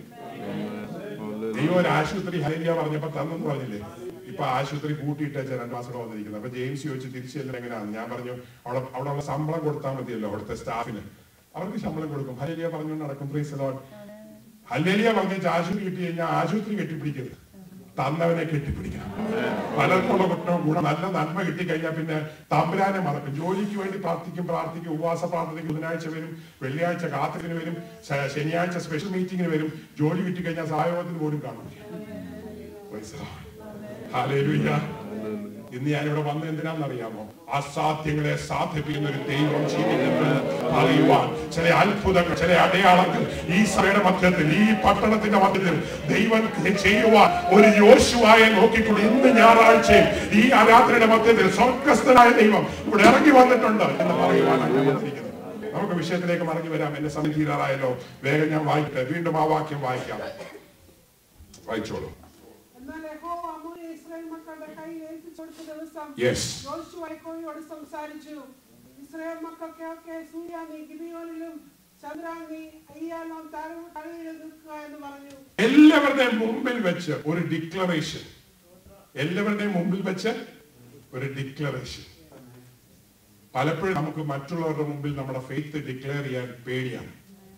ദൈവം ഒരു ആശുപത്രി ഹരിയ പറഞ്ഞപ്പോ തന്നെന്ന് പറഞ്ഞില്ലേ ഇപ്പൊ ആശുപത്രി കൂട്ടിയിട്ട് രണ്ടു മാസം കൂടെ വന്നിരിക്കുന്നത് അപ്പൊ ജെയിംസ് ചോദിച്ചു തിരിച്ചു ചെല്ലാൻ എങ്ങനെയാണ് ഞാൻ പറഞ്ഞു അവിടെ അവിടെ ഉള്ള ശമ്പളം കൊടുത്താൽ മതിയല്ലോ അവിടുത്തെ സ്റ്റാഫിന് അവർക്ക് ശമ്പളം കൊടുക്കും ഹലേലിയ പറഞ്ഞുകൊണ്ട് നടക്കും പ്രീസ് ലോഡ് ഹല്ലേലിയ പറഞ്ഞ ആശുപത്രി കിട്ടി കഴിഞ്ഞാൽ ആശുപത്രി കെട്ടിപ്പിടിക്കരുത് തന്നവനെ കെട്ടിപ്പിടിക്കണം പലർക്കുള്ള കുറ്റവും ഗുണം നല്ല നന്മ കിട്ടിക്കഴിഞ്ഞാൽ പിന്നെ തമ്പുരാനെ മറക്കും ജോലിക്ക് വേണ്ടി പ്രാർത്ഥിക്കും പ്രാർത്ഥിക്കും ഉപവാസ പ്രാർത്ഥനയ്ക്ക് ബുധനാഴ്ച വരും വെള്ളിയാഴ്ച കാത്തിരിന് വരും ശ- ശനിയാഴ്ച സ്പെഷ്യൽ മീറ്റിംഗിന് വരും ജോലി കിട്ടിക്കഴിഞ്ഞാൽ സഹായോഗത്തിന് പോലും കാണില്ല Praise the Lord. Hallelujah. ഇന്ന് ഞാനിവിടെ വന്ന എന്തിനാണെന്നറിയാമോ അസാധ്യങ്ങളെ സാധിപ്പിക്കുന്ന ഒരു ദൈവം ജീവിക്കുന്നു അറിയുവാൻ ചില അത്ഭുതങ്ങൾ ചില അടയാളങ്ങൾ ഈ സഭയുടെ മധ്യത്തിൽ ഈ പട്ടണത്തിന്റെ മധ്യത്തിൽ ദൈവം ചെയ്യുവാൻ ഒരു യോശുവായെ നോക്കിക്കൊണ്ട് ഇന്ന് ഞായറാഴ്ചയും ഈ ആരാധനയുടെ മധ്യത്തിൽ സ്വർഗസ്ഥനായ ദൈവം ഇവിടെ ഇറങ്ങി വന്നിട്ടുണ്ട് എന്ന് പറയുവാനാണ് ഞാൻ വന്നിരിക്കുന്നത് നമുക്ക് വിഷയത്തിലേക്ക് മടങ്ങി വരാം എന്റെ സമയം തീരാറായല്ലോ വേഗം ഞാൻ വായിക്കട്ടെ വീണ്ടും ആ വാക്യം വായിക്കാം വായിച്ചോളൂ എന്നാൽ യഹോവ അമൂല്യ ഇസ്രായേൽ മക്കളുടെ കയ്യിൽ ഏൽപ്പിച്ചു കൊടുത്ത ദിവസം Yes. യോശുവ യഹോവയോട് സംസാരിച്ചു ഇസ്രായേൽ മക്കൾക്കൊക്കെ സൂര്യ നീ ഗിബിയോനിലും ചന്ദ്രൻ നീ അയ്യാലോം തലയിൽ നിൽക്കുക എന്ന് പറഞ്ഞു എല്ലാവരുടെയും മുമ്പിൽ വെച്ച് ഒരു ഡിക്ലറേഷൻ എല്ലാവരുടെയും മുമ്പിൽ വെച്ച് ഒരു ഡിക്ലറേഷൻ പലപ്പോഴും നമുക്ക് മറ്റുള്ളവരുടെ മുമ്പിൽ നമ്മുടെ ഫെയ്ത്ത് ഡിക്ലെയർ ചെയ്യാൻ പേടിയാണ്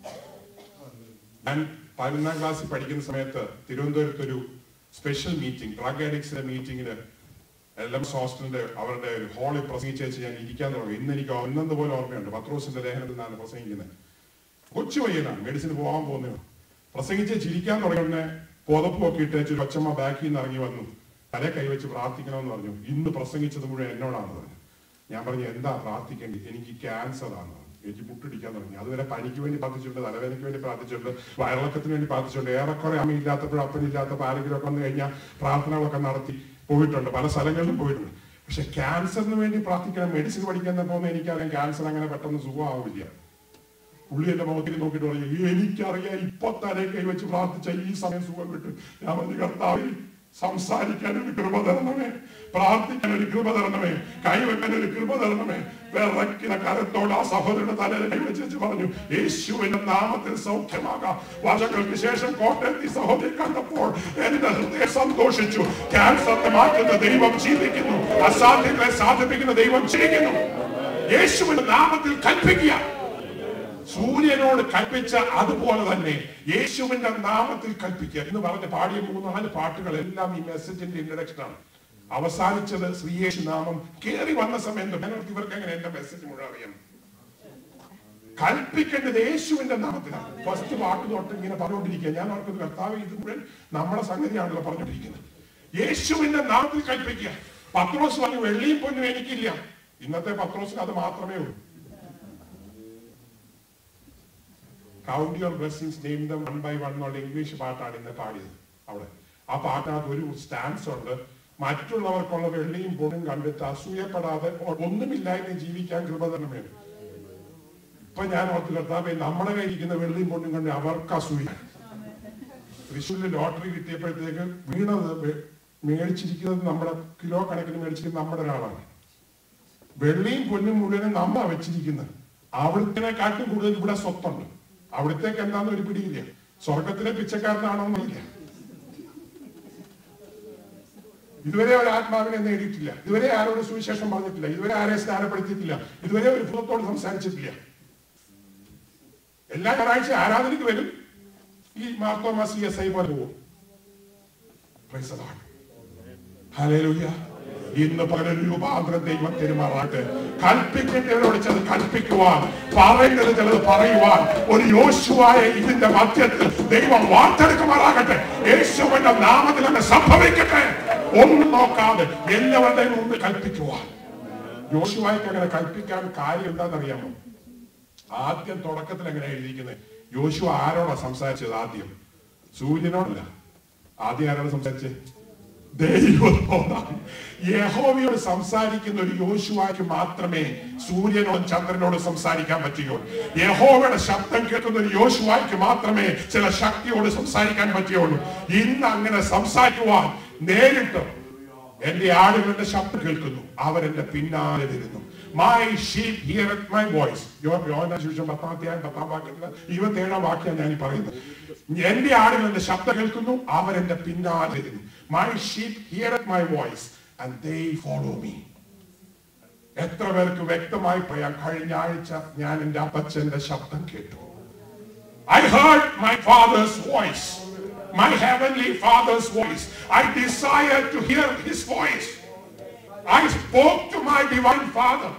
ഞാൻ പതിനൊന്നാം ക്ലാസ്സിൽ പഠിക്കുന്ന സമയത്ത് തിരുവനന്തപുരത്ത് ഒരു സ്പെഷ്യൽ മീറ്റിംഗ് ഡ്രഗ് അഡിക്സിന്റെ മീറ്റിംഗിന് എൽ എം ഹോസ്റ്റലിന്റെ അവരുടെ ഒരു ഹാളിൽ പ്രസംഗിച്ചു ഞാൻ ഇരിക്കാൻ തുടങ്ങി ഇന്ന് എനിക്ക് ഒന്നെന്ന് പോലെ ഓർമ്മയുണ്ട് പത്രോസിന്റെ ലേഖനത്തിൽ നിന്നാണ് പ്രസംഗിക്കുന്നത് കൊച്ചു പയ്യനാണ് മെഡിസിന് പോകാൻ പോകുന്നത് പ്രസംഗിച്ച് ചിരിക്കാൻ തുടങ്ങിയ ഉടനെ പുതപ്പൊക്കെ ഇട്ട് ഒരു കൊച്ചമ്മ ബാക്കിൽ നിന്ന് ഇറങ്ങി വന്നു തല കൈവച്ച് പ്രാർത്ഥിക്കണമെന്ന് പറഞ്ഞു ഇന്ന് പ്രസംഗിച്ചത് മുഴുവൻ എന്നോടാന്ന് പറഞ്ഞു ഞാൻ പറഞ്ഞു എന്താ പ്രാർത്ഥിക്കേണ്ടി എനിക്ക് ക്യാൻസർ ആണ് എനിക്ക് മുട്ടിടിക്കാൻ തുടങ്ങി അതുവരെ പനിക്ക് വേണ്ടി പ്രാർത്ഥിച്ചിട്ടുണ്ട് തലവേദനയ്ക്ക് വേണ്ടി പ്രാർത്ഥിച്ചിട്ടുണ്ട് വയറിളക്കത്തിന് വേണ്ടി പ്രാർത്ഥിച്ചിട്ടുണ്ട് ഏറെക്കുറെ അമ്മയില്ലാത്തപ്പോഴും അപ്പനില്ലാത്തപ്പോൾ ആരെങ്കിലും ഒക്കെ വന്നു കഴിഞ്ഞാൽ പ്രാർത്ഥനകളൊക്കെ നടത്തി പോയിട്ടുണ്ട് പല സ്ഥലങ്ങളിലും പോയിട്ടുണ്ട് പക്ഷെ ക്യാൻസറിന് വേണ്ടി പ്രാർത്ഥിക്കണം മെഡിസിൻ പഠിക്കാൻ പോകുന്ന എനിക്കറിയാം ക്യാൻസർ അങ്ങനെ പെട്ടെന്ന് സുഖമാവില്ല പുള്ളി എന്റെ മുഖത്തിൽ നോക്കിയിട്ട് പറഞ്ഞു "ഈ എനിക്കറിയാം ഇപ്പൊ തലേ കൈവച്ച് പ്രാർത്ഥിച്ച ഈ സമയം സുഖം കിട്ടും ഞാൻ പറഞ്ഞു കർത്താവിൽ സംസാരിക്കാൻ ഒരു കൃപ തരണമേ പ്രാർത്ഥിക്കാൻ ഒരു കൃപ തരണമേ കൈവെക്കാൻ ഒരു കൃപ തരണമേ വിറയ്ക്കുന്ന കരത്തോട് ആ സഹോദരന്റെ തലയിൽ കൈവച്ച് വെച്ച് പറഞ്ഞു യേശുവിന്റെ നാമത്തിൽ സൗഖ്യമാകാം വർഷങ്ങൾക്ക് ശേഷം കോട്ടയത്തിൽ സഹോദരി കണ്ടപ്പോൾ എന്റെ ഹൃദയം സന്തോഷിച്ചു ക്യാൻസറിനെ മാറ്റുന്ന ദൈവം ജീവിക്കുന്നു അസാധ്യങ്ങളെ സാധിപ്പിക്കുന്ന ദൈവം ജീവിക്കുന്നു യേശുവിന്റെ നാമത്തിൽ കൽപ്പിക്കുക സൂര്യനോട് കൽപ്പിച്ച അതുപോലെ തന്നെ യേശുവിന്റെ നാമത്തിൽ കൽപ്പിക്കുക എന്ന് പറഞ്ഞ് പാടിയ മൂന്നാല് പാട്ടുകൾ എല്ലാം ഈ മെസ്സേജിന്റെ ഇൻട്രഡക്ഷൻ ആണ് അവസാനിച്ചത് ശ്രീയേശു നാമം കേറി വന്ന സമയത്ത് ഞാൻ ഓർത്തു ഇവർക്ക് എങ്ങനെ എന്റെ മെസ്സേജ് മുഴുവൻ അറിയാം കൽപ്പിക്കേണ്ടത് യേശുവിന്റെ നാമത്തിലാണ് ഫസ്റ്റ് പാട്ട് തൊട്ട് ഇങ്ങനെ പറഞ്ഞുകൊണ്ടിരിക്കുക ഞാൻ ഓർക്കുന്നത് കർത്താവ് ഇത് മുഴുവൻ നമ്മുടെ സംഗതിയാണല്ലോ പറഞ്ഞുകൊണ്ടിരിക്കുന്നത് യേശുവിന്റെ നാമത്തിൽ കൽപ്പിക്കുക പത്രോസ് പറഞ്ഞു വെള്ളിയും പൊന്നും എനിക്കില്ല ഇന്നത്തെ പത്രോസിന് അത് മാത്രമേ ഉള്ളൂ count your blessings name them one by one എന്നുള്ള ഇംഗ്ലീഷ് പാട്ടാണ് ഇന്ന് പാടിയത് അവിടെ ആ പാട്ടിനകത്ത് ഒരു സ്റ്റാൻസ് ഉണ്ട് മറ്റുള്ളവർക്കുള്ള വെള്ളിയും പൊണ്ണും കണ്ടിട്ട് അസൂയപ്പെടാതെ ഒന്നുമില്ലായ്മ ജീവിക്കാൻ കൃപ തന്നെ വേണം ഇപ്പൊ ഞാൻ ഓർത്ത് കർത്താവെ നമ്മുടെ കയ്യിരിക്കുന്ന വെള്ളിയും പൊണ്ണും കണ്ട് അവർക്ക് അസൂയ തൃശ്ശൂരിൽ ലോട്ടറി കിട്ടിയപ്പോഴത്തേക്ക് വീണത് വെ- മേടിച്ചിരിക്കുന്നത് നമ്മുടെ കിലോ കണക്കിന് മേടിച്ചിരിക്കുന്നത് നമ്മുടെ ഒരാളാണ് വെള്ളിയും പൊന്നും മുഴുവനും നമ്മളാ വെച്ചിരിക്കുന്നത് അവിടുത്തെ കൂടുതൽ ഇവിടെ സ്വത്തുണ്ട് അവിടത്തേക്ക് എന്താന്ന് ഒരു പിടിയില്ല സ്വർഗത്തിലെ പിച്ചക്കാരനാണോ എന്നില്ല ഇതുവരെ ഒരു ആത്മാവിനെ നേടിയിട്ടില്ല ഇതുവരെ ആരോട് സുവിശേഷം പറഞ്ഞിട്ടില്ല ഇതുവരെ ആരെ സ്നാനപ്പെടുത്തിയിട്ടില്ല ഇതുവരെ ഒരു ഭൂതത്തോട് സംസാരിച്ചിട്ടില്ല എല്ലാ ഞായറാഴ്ച ആരാധനയ്ക്ക് വരും ഈ മാർത്തോമ സി എസ് ഐ പോലെ പോകും Praise the Lord. Hallelujah. ഇന്ന് പകരം രൂപാന്തരം ദൈവം തെരുമാറാട്ടെ കൽപ്പിക്കേണ്ടവരോട് ചിലത് കൽപ്പിക്കുവാൻ പറയേണ്ടത് ചിലത് പറയുവാൻ ഒരു യോശുവായ ഇതിന്റെ മധ്യത്തിൽ ദൈവം വാർത്തെടുക്കുമാറാകട്ടെ യേശുവിന്റെ നാമത്തിൽ അങ്ങ് സംഭവിക്കട്ടെ ഒന്നും നോക്കാതെ എല്ലാവരുടെയും മുമ്പ് കൽപ്പിക്കുവാൻ യോശുവായ്ക്ക് അങ്ങനെ കൽപ്പിക്കാൻ കാര്യം എന്താണെന്നറിയാമോ ആദ്യം തുടക്കത്തിൽ എങ്ങനെ എഴുതിയിരിക്കുന്നത് യോശു ആരോടാ സംസാരിച്ചത് ആദ്യം സൂര്യനോടല്ല ആദ്യം ആരോട് സംസാരിച്ചത് ദൈവത്തോടാണ് യഹോവയോട് സംസാരിക്കുന്ന ഒരു യോശുവാക്ക് മാത്രമേ സൂര്യനോടും ചന്ദ്രനോടും സംസാരിക്കാൻ പറ്റുകയുള്ളൂ യഹോവയുടെ ശബ്ദം കേൾക്കുന്ന ഒരു യോശുവാക്ക് മാത്രമേ ചില ശക്തിയോട് സംസാരിക്കാൻ പറ്റുകയുള്ളൂ ഇന്ന് അങ്ങനെ സംസാരിക്കുവാൻ നേരിട്ട് എന്റെ ആടുകളുടെ ശബ്ദം കേൾക്കുന്നു അവരെന്റെ പിന്നാലെ വരുന്നു my sheep hear my voice യോഹന ശേഷം പത്താം അധ്യായം പത്താം വാക്യത്തിൽ ഇരുപത്തേഴാം വാക്യം ഞാൻ ഈ പറയുന്നത് എന്റെ ആടുകളുടെ ശബ്ദം കേൾക്കുന്നു അവരെന്റെ പിന്നാലെ വരുന്നു my sheep hear my voice and they follow me എത്ര പേർക്ക് വ്യക്തമായി പറയാം കഴിഞ്ഞ ആഴ്ച ഞാൻ എന്റെ അപ്പച്ചന്റെ ശബ്ദം കേട്ടു I heard my father's voice, my heavenly father's voice. I desired to hear his voice. I spoke to my divine father.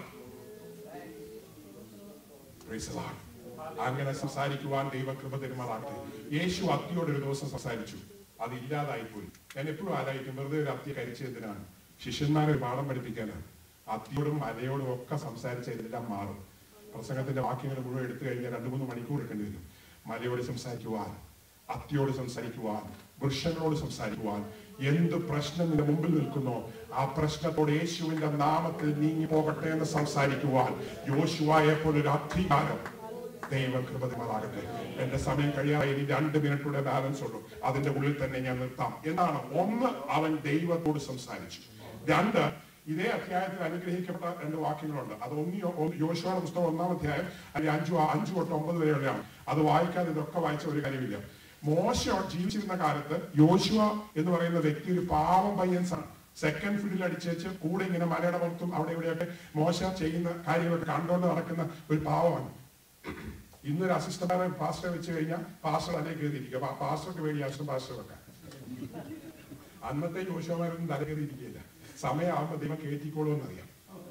Praise the Lord. അങ്ങനെ സംസാരിക്കുവാൻ ദൈവകൃപ തരുമാറാകട്ടെ യേശു അത്തിയോട് ഒരു ദിവസം സംസാരിച്ചു അത് ഇല്ലാതായി പോയി ഞാൻ എപ്പോഴും ആലോചിക്കും വെറുതെ ഒരു അത്തിയെ കരിച്ചതിനാണ് ശിഷ്യന്മാരെ ഒരു പാഠം പഠിപ്പിക്കാനാണ് അത്തിയോടും മലയോടും ഒക്കെ സംസാരിച്ച ഇതെല്ലാം മാറും പ്രസംഗത്തിന്റെ വാക്യങ്ങൾ മുഴുവൻ എടുത്തു കഴിഞ്ഞാൽ രണ്ടു മൂന്ന് മണിക്കൂർ എടുക്കേണ്ടി വരും മലയോട് സംസാരിക്കുവാൻ അത്തിയോട് സംസാരിക്കുവാൻ വൃക്ഷങ്ങളോട് സംസാരിക്കുവാൻ എന്ത് പ്രശ്നം നിന്റെ മുമ്പിൽ നിൽക്കുന്നോ ആ പ്രശ്നത്തോട് യേശുവിന്റെ നാമത്തിൽ നീങ്ങി പോകട്ടെ എന്ന് സംസാരിക്കുവാൻ യോശുവായെ പോലൊരു അധികാരം ദൈവം കൃപതിമാറാകട്ടെ എന്റെ സമയം കഴിയാതെ ഇനി രണ്ട് മിനിറ്റൂടെ ബാലൻസ് ഉള്ളൂ അതിന്റെ ഉള്ളിൽ തന്നെ ഞാൻ നിർത്താം എന്താണ് ഒന്ന് അവൻ ദൈവത്തോട് സംസാരിച്ചു രണ്ട് ഇതേ അധ്യായത്തിൽ അനുഗ്രഹിക്കപ്പെട്ട രണ്ട് വാക്യങ്ങളുണ്ട് അത് ഒന്ന് യോ- ഒന്ന് യോശുവയുടെ പുസ്തകം ഒന്നാം അധ്യായം അല്ലെങ്കിൽ അഞ്ചു അഞ്ചു തൊട്ട് ഒമ്പത് വരെയുള്ളതാണ് അത് വായിക്കാൻ ഇതൊക്കെ വായിച്ച ഒരു കാര്യമില്ല മോശ ജീവിച്ചിരുന്ന കാലത്ത് യോശുവ എന്ന് പറയുന്ന വ്യക്തി ഒരു പാവം പയ്യൻസാണ് സെക്കൻഡ് ഫീൽഡിൽ അടിച്ചേച്ച് കൂടെ ഇങ്ങനെ മലയുടെ പുറത്തും അവിടെ ഇവിടെയൊക്കെ മോശ ചെയ്യുന്ന കാര്യങ്ങളൊക്കെ കണ്ടുകൊണ്ട് നടക്കുന്ന ഒരു പാവമാണ് ഇന്നൊരു അസിസ്റ്റന്റ് പാസ്റ്റർ വെച്ച് കഴിഞ്ഞാൽ പാസ്റ്റർ അതിലേക്ക് കയറിയിരിക്കും അപ്പൊ ആ പാസ്റ്റർക്ക് വേണ്ടി അസിസ്റ്റന്റ് പാസ്റ്റർ വെക്കാം അന്നത്തെ യോശുമാരൊന്നും തല കയറിയിരിക്കില്ല സമയമാകുമ്പോൾ ദൈവം കയറ്റിക്കോളൂ എന്നറിയാം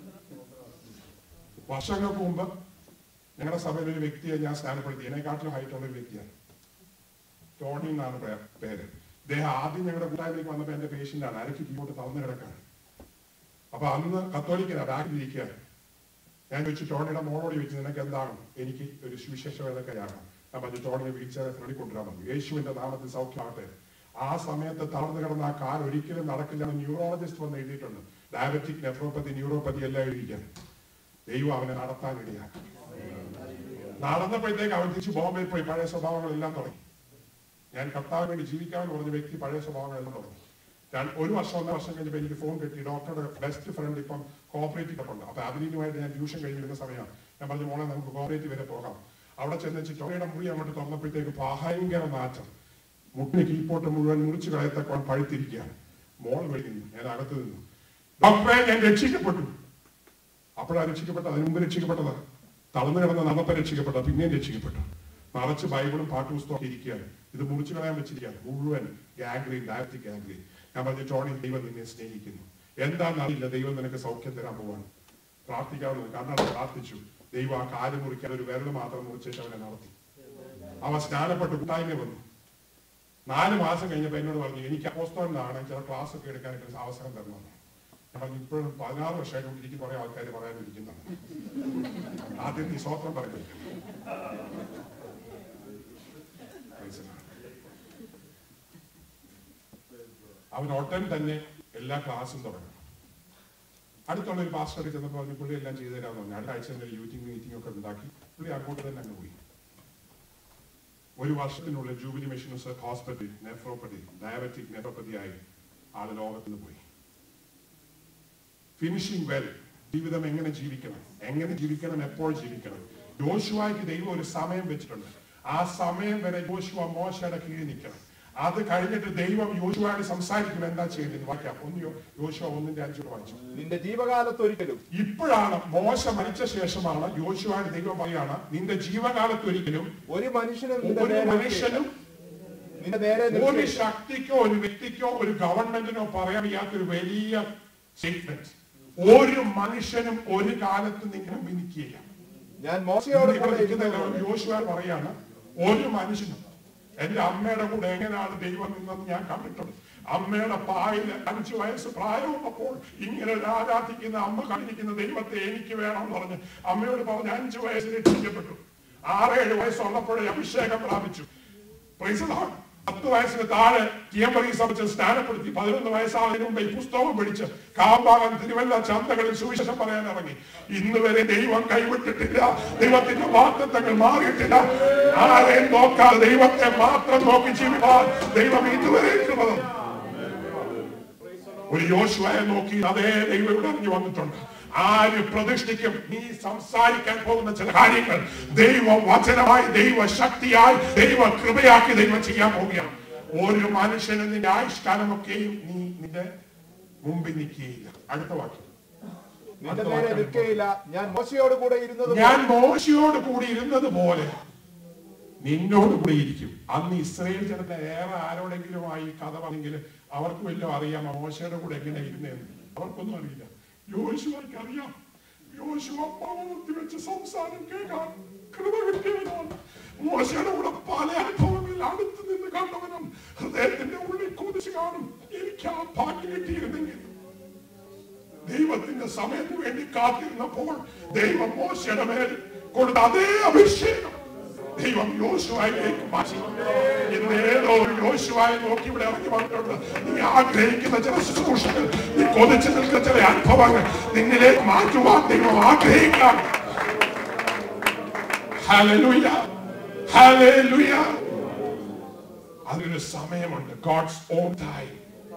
വർഷങ്ങൾക്ക് മുമ്പ് ഞങ്ങളുടെ സഭയിൽ ഒരു വ്യക്തിയെ ഞാൻ സ്ഥാനപ്പെടുത്തി എന്നെക്കാട്ടിലും ഹൈറ്റ് ഉള്ള ഒരു വ്യക്തിയാണ് ടോണി എന്നാണ് പേ- പേര് അദ്ദേഹം ആദ്യം ഞങ്ങളുടെ കൂട്ടായ്മയ്ക്ക് വന്നപ്പോൾ എന്റെ പേഷ്യന്റ് ആണ് അരക്ക് കീഴോട്ട് തളർന്നു കിടക്കാണ് അപ്പൊ അന്ന് കത്തോലിക്കനാ ബാക്കിലിരിക്കുക ഞാൻ ചോദിച്ചു ടോണിയുടെ മോളോട് ചോദിച്ചു നിനക്ക് എന്താണ് എനിക്ക് ഒരു സുവിശേഷ വേദക്കയാകണം ഞാൻ പറഞ്ഞു ടോണിയെ വീൽചെയർ ഫ്രണ്ടിൽ കൊണ്ടുവരാൻ പറഞ്ഞു യേശുവിന്റെ നാമത്തിൽ സൗഖ്യമാകട്ടെ ആ സമയത്ത് തളർന്നു കിടന്ന ആ കാൽ ഒരിക്കലും നടക്കില്ല എന്ന് ന്യൂറോളജിസ്റ്റ് വന്ന് എഴുതിയിട്ടുണ്ട് ഡയബറ്റിക് നെഫ്രോപ്പതി ന്യൂറോപ്പതി എല്ലാം എഴുതിയിരിക്കാൻ ദൈവം അവനെ നടത്താൻ ഇടയാക്കി നടന്നപ്പോഴത്തേക്ക് അവൻ തിരിച്ച് ബോംബെയിൽ പോയി പഴയ സ്വഭാവങ്ങളെല്ലാം തുടങ്ങി ഞാൻ കർത്താവിന് വേണ്ടി ജീവിക്കാമെന്ന് പറഞ്ഞ വ്യക്തി പഴയ സ്വഭാവങ്ങളെല്ലാം തുടങ്ങി ഞാൻ ഒരു വർഷം ഒന്നര വർഷം കഴിഞ്ഞപ്പോൾ എനിക്ക് ഫോൺ കിട്ടി ഡോക്ടറുടെ ബെസ്റ്റ് ഫ്രണ്ട് ഇപ്പം കോപ്പറേറ്റീവ് ഉണ്ട് അപ്പൊ അഭിനീനുമായിട്ട് ഞാൻ ട്യൂഷൻ കഴിഞ്ഞ് വരുന്ന സമയമാണ് ഞാൻ പറഞ്ഞു മോളെ നമുക്ക് കോപ്പറേറ്റീവ് വരെ പോകാം അവിടെ ചെന്ന് ചിറ്റോയുടെ മുറി അങ്ങോട്ട് തുറന്നപ്പോഴത്തേക്ക് ഭയങ്കര നാറ്റം മുട്ടിന് കീപ്പോട്ട് മുഴുവൻ മുറിച്ച് കളയത്തക്കോണം പഴുത്തിരിക്കുകയാണ് മോൾ വിളിക്കുന്നു ഞാൻ അകത്ത് നിന്നു ഡോക്ടറെ ഞാൻ രക്ഷിക്കപ്പെട്ടു അപ്പോഴാണ് രക്ഷിക്കപ്പെട്ടത് അതിന് മുമ്പ് രക്ഷിക്കപ്പെട്ടതാ തളർന്നു കിടന്ന നടപ്പ രക്ഷിക്കപ്പെട്ട പിന്നെയും രക്ഷിക്കപ്പെട്ടു നിറച്ച് ബൈബിളും പാട്ടുപുസ്തകം ഇരിക്കുകയാണ് ഇത് മുറിച്ചു കളയാൻ വെച്ചിരിക്കുകയാണ് മുഴുവൻ ഗാംഗ്രീൻ ഡയബറ്റിക് ഗാംഗ്രീൻ ഞാൻ പറഞ്ഞു ടോണി ദൈവം നിന്നെ സ്നേഹിക്കുന്നു എന്താണെന്ന് അറിയില്ല ദൈവം നിനക്ക് സൗഖ്യം തരാൻ പോവാണ് പ്രാർത്ഥിക്കാവുന്നത് കാരണം പ്രാർത്ഥിച്ചു ദൈവം ആ കാല് മുറിക്കാൻ ഒരു വിരൽ മാത്രം മുറിച്ചിട്ട് അവനെ നടത്തി അവൻ സ്നാനപ്പെട്ട് കൂട്ടായ്മ വന്നു നാല് മാസം കഴിഞ്ഞപ്പോ എന്നോട് പറഞ്ഞു എനിക്ക് അപ്പോസ്തോലിനാണ് ചില ക്ലാസ് ഒക്കെ എടുക്കാനൊക്കെ അവസരം തരണം ഞാൻ പറഞ്ഞു ഇപ്പോഴും പതിനാറ് വർഷമായിട്ട് എനിക്ക് കുറെ ആൾക്കാർ പറയാനിരിക്കുന്നതാണ് ആദ്യം നീ സ്വത്രം പറഞ്ഞു അവൻ ഉടൻ തന്നെ എല്ലാ ക്ലാസ്സും തുടങ്ങും അടുത്തുള്ള ഒരു പാസ്റ്റർ ചെന്നപ്പോൾ പറഞ്ഞു പുള്ളി എല്ലാം ചെയ്തു തരാമെന്ന് പറഞ്ഞു അടുത്ത ആഴ്ച തന്നെ യൂത്തിങ് മീറ്റിംഗ് ഒക്കെ ഉണ്ടാക്കി പുള്ളി അങ്ങോട്ട് തന്നെ അങ്ങ് പോയി ഒരു വർഷത്തിനുള്ളിൽ Jubilee Missions Hospital nephropathy diabetic nephropathy ആയി ആള് ലോകത്ത് നിന്ന് പോയി ഫിനിഷിംഗ് വെൽ ജീവിതം എങ്ങനെ ജീവിക്കണം എങ്ങനെ ജീവിക്കണം എപ്പോൾ ജീവിക്കണം യോശുവായ്ക്ക് ദൈവം ഒരു സമയം വെച്ചിട്ടുണ്ട് ആ സമയം വരെ യോശുവ മോശയുടെ കീഴിൽ നിൽക്കണം അത് കഴിഞ്ഞിട്ട് ദൈവം യോശുവായോട് സംസാരിക്കും എന്താ ചെയ്യുന്നത് വായിക്കാം ഒന്ന് യോ- യോശുവ ഒന്നിന്റെ അഞ്ചോട് വായിച്ചു നിന്റെ ജീവകാലത്ത് ഒരിക്കലും ഇപ്പോഴാണ് മോശ മരിച്ച ശേഷമാണ് യോശുവായുടെ ദൈവം പറയാണ് നിന്റെ ജീവകാലത്ത് ഒരിക്കലും ഒരു മനുഷ്യനും നിന്റെ ഒരു നേരെ മനുഷ്യനും നിന്റെ നേരെ ഒരു നിൽക്കുകയില്ല. ശക്തിക്കോ ഒരു വ്യക്തിക്കോ ഒരു ഗവൺമെന്റിനോ പറയാൻ വയ്യാത്തൊരു വലിയ സ്റ്റേറ്റ്മെന്റ് ഒരു മനുഷ്യനും ഒരു കാലത്ത് നിങ്ങൾ വിനിക്കുകയില്ല ഞാൻ മോശയോട് ഇവിടെ കൂടെ നിൽക്കുന്ന ഇരുന്നത് യോശുവ പറയാണ് ഒരു മനുഷ്യനും എന്റെ അമ്മയുടെ കൂടെ എങ്ങനെയാണ് ദൈവം നിന്നെന്ന് ഞാൻ കണ്ടിട്ടുണ്ട് അമ്മയുടെ പായില് അഞ്ചു വയസ്സ് പ്രായമുള്ളപ്പോൾ ഇങ്ങനെ ഒരു ആരാധിക്കുന്ന അമ്മ കണ്ടിരിക്കുന്ന ദൈവത്തെ എനിക്ക് വേണം എന്ന് പറഞ്ഞ് അമ്മയോട് പറഞ്ഞ് അഞ്ചു വയസ്സ് രക്ഷിക്കപ്പെട്ടു ആറേഴ് വയസ്സുള്ളപ്പോഴേ അഭിഷേകം പ്രാപിച്ചു Praise the Lord. പത്ത് വയസ്സിന് താഴെ തിയമ്പറി സഭച്ച് സ്നാനപ്പെടുത്തി പതിനൊന്ന് വയസ്സാകുന്നതിന് മുമ്പ് ഈ പുസ്തകം പിടിച്ച് കാമ്പാകം തിരുവല്ല ചന്തകളിൽ സുവിശേഷം പറയാൻ ഇറങ്ങി ഇന്ന് വരെ ദൈവം കൈവിട്ടിട്ടില്ല ദൈവത്തിന്റെ വാക്തത്വങ്ങൾ മാറിയിട്ടില്ല ആരെയും നോക്കാതെ ദൈവത്തെ മാത്രം നോക്കി ജീവിക്കാൻ ദൈവം ഇതുവരെ കൃപ തന്നു. ഒരു യോശുവയെ നോക്കി അതേ ദൈവം ഇവിടെ ഇറങ്ങി വന്നിട്ടുണ്ട് ആര് പ്രതിഷ്ഠിക്കും നീ സംസാരിക്കാൻ പോകുന്ന ചില കാര്യങ്ങൾ ദൈവ വചനമായി ദൈവ ശക്തിയായി ദൈവ കൃപയാക്കി ദൈവം ചെയ്യാൻ പോവുകയാണ് ഒരു മനുഷ്യനും നിന്റെ ആയുഷ്കാലമൊക്കെയും നീ നിന്റെ മുമ്പിൽ നിൽക്കുകയില്ല അടുത്ത വാക്യം നിന്റെ നേരെ നിൽക്കുകയില്ല ഞാൻ മോശയോട് കൂടെ ഇരുന്നത് ഞാൻ മോശയോട് കൂടി ഇരുന്നത് പോലെ നിന്നോട് കൂടി ഇരിക്കും അന്ന് ഇസ്രയേൽ ജനത്തെ ഏറെ ആരോടെങ്കിലുമായി കഥ പറഞ്ഞെങ്കിൽ അവർക്ക് വല്ലതും അറിയാം മോശയുടെ കൂടെ എങ്ങനെ ഇരുന്നേന്ന് അവർക്കൊന്നും അറിയില്ല യോശുവർക്ക് അറിയാം യോശുവ പർവ്വതത്തിൽ വെച്ച് സംസാരം കേൾക്കാൻ കൃപ കിട്ടിയവനാണ് മോശയുടെ കൂടെ പല അനുഭവങ്ങളിൽ അടുത്ത് നിന്ന് കണ്ടവനും ഹൃദയത്തിന്റെ ഉള്ളിൽ കൊതിച്ച് കാണും എനിക്ക് ആ ഭാഗ്യം കിട്ടിയിരുന്നെങ്കിൽ ദൈവത്തിന്റെ സമയത്തിന് വേണ്ടി കാത്തിരുന്നപ്പോൾ ദൈവം മോശയുടെ മേൽ കൊടുത്ത അതേ അഭിഷേകം ദൈവം യോശുവായിലേക്ക് മാറ്റി ഇന്ന് ഏതോ ഒരു യോശുവായി നോക്കി ഇവിടെ ഇറങ്ങി വന്നിട്ടുണ്ട് നീ ആഗ്രഹിക്കുന്ന ചില ശുശ്രൂഷകൾ നീ കൊതിച്ചു നിൽക്കുന്ന ചില അനുഭവങ്ങൾ നിന്നിലേക്ക് മാറ്റുവാൻ ദൈവം ആഗ്രഹിക്കാം ഹല്ലേലൂയ ഹല്ലേലൂയ അതിനൊരു സമയമുണ്ട് ഗോഡ്സ് ഓൺ ടൈം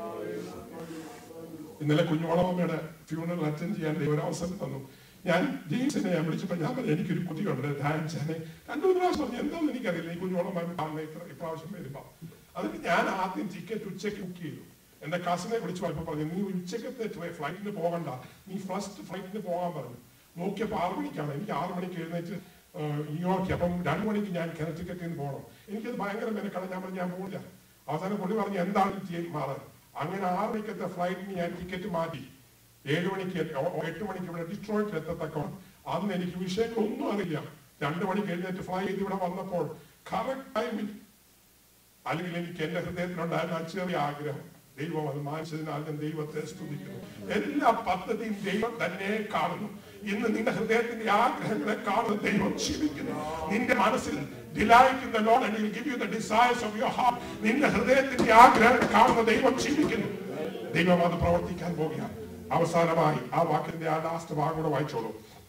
ഇന്നലെ കുഞ്ഞുമോളമ്മയുടെ ഫ്യൂണറൽ അറ്റൻഡ് ചെയ്യാൻ ദൈവം ഒരു അവസരം തന്നു ഞാൻ ജെയിംസിനെ ഞാൻ വിളിച്ചപ്പോൾ ഞാൻ പറഞ്ഞു എനിക്കൊരു കുട്ടിയുണ്ട് ധ്യാനിച്ചാനെ രണ്ടു മൂന്ന് പ്രാവശ്യം പറഞ്ഞു എന്താണെന്ന് എനിക്കറിയില്ല ഈ കുഞ്ഞുമോളമ്മ കാണുന്ന ഇത്ര ഇപ്രാവശ്യം വരുമ്പോ അതിന് ഞാൻ ആദ്യം ടിക്കറ്റ് ഉച്ചയ്ക്ക് ബുക്ക് ചെയ്തു എന്റെ കസിനെ വിളിച്ചു പോയപ്പോ പറഞ്ഞു നീ ഉച്ചക്കത്തെ ഫ്ലൈറ്റിന് പോകണ്ട നീ ഫസ്റ്റ് ഫ്ലൈറ്റിന് പോകാൻ പറഞ്ഞു നോക്കിയപ്പോ ആറു മണിക്കാണ് എനിക്ക് ആറു മണിക്ക് എഴുന്നേറ്റ് ഏഹ്, ന്യൂയോർക്ക് അപ്പം രണ്ടു മണിക്ക് ഞാൻ കനറ്റിക്കറ്റിൽ നിന്ന് പോകണം എനിക്കത് ഭയങ്കര മെനക്കണം ഞാൻ പറഞ്ഞു ഞാൻ പോകില്ല അവസാനം പുള്ളി പറഞ്ഞു എന്താണ് ഈ മാറാൻ അങ്ങനെ ആറ് മണിക്കത്തെ ഫ്ലൈറ്റിന് ഞാൻ ടിക്കറ്റ് മാറ്റി ഏഴ് മണിക്ക് എത്ത- ഓ- ഓ- എട്ട് മണിക്ക് ഇവിടെ ഡിസ്ട്രോയിറ്റ് എത്തത്തക്കം അന്ന് എനിക്ക് വിഷയങ്ങളൊന്നും അറിയില്ല രണ്ടു മണിക്ക് എഴുന്നേറ്റ് ഫ്ലൈ ചെയ്ത് ഇവിടെ വന്നപ്പോൾ കറക്റ്റ് ടൈമിൽ അല്ലെങ്കിൽ എനിക്ക് എന്റെ ഹൃദയത്തിലുണ്ടായിരുന്ന ആ ചെറിയ ആഗ്രഹം ദൈവം അത് മാനിച്ചതിനാൽ ഞാൻ ദൈവത്തെ സ്തുതിക്കുന്നു എല്ലാ പദ്ധതിയും ദൈവം തന്നെ കാണുന്നു ഇന്ന് നിന്റെ ഹൃദയത്തിന്റെ ആഗ്രഹങ്ങളെ കാണുന്ന ദൈവം ക്ഷമിക്കുന്നു നിന്റെ മനസ്സിൽ delight Lord and give you the desires of your heart നിന്റെ ഹൃദയത്തിന്റെ ആഗ്രഹങ്ങൾ കാണുന്ന ദൈവം ക്ഷമിക്കുന്നു ദൈവം അത് പ്രവർത്തിക്കാൻ പോവുകയാണ് അവസാനമായി ആ വാക്കിന്റെ ആ ലാസ്റ്റ് ഭാഗം കൂടെ വായിച്ചോളൂ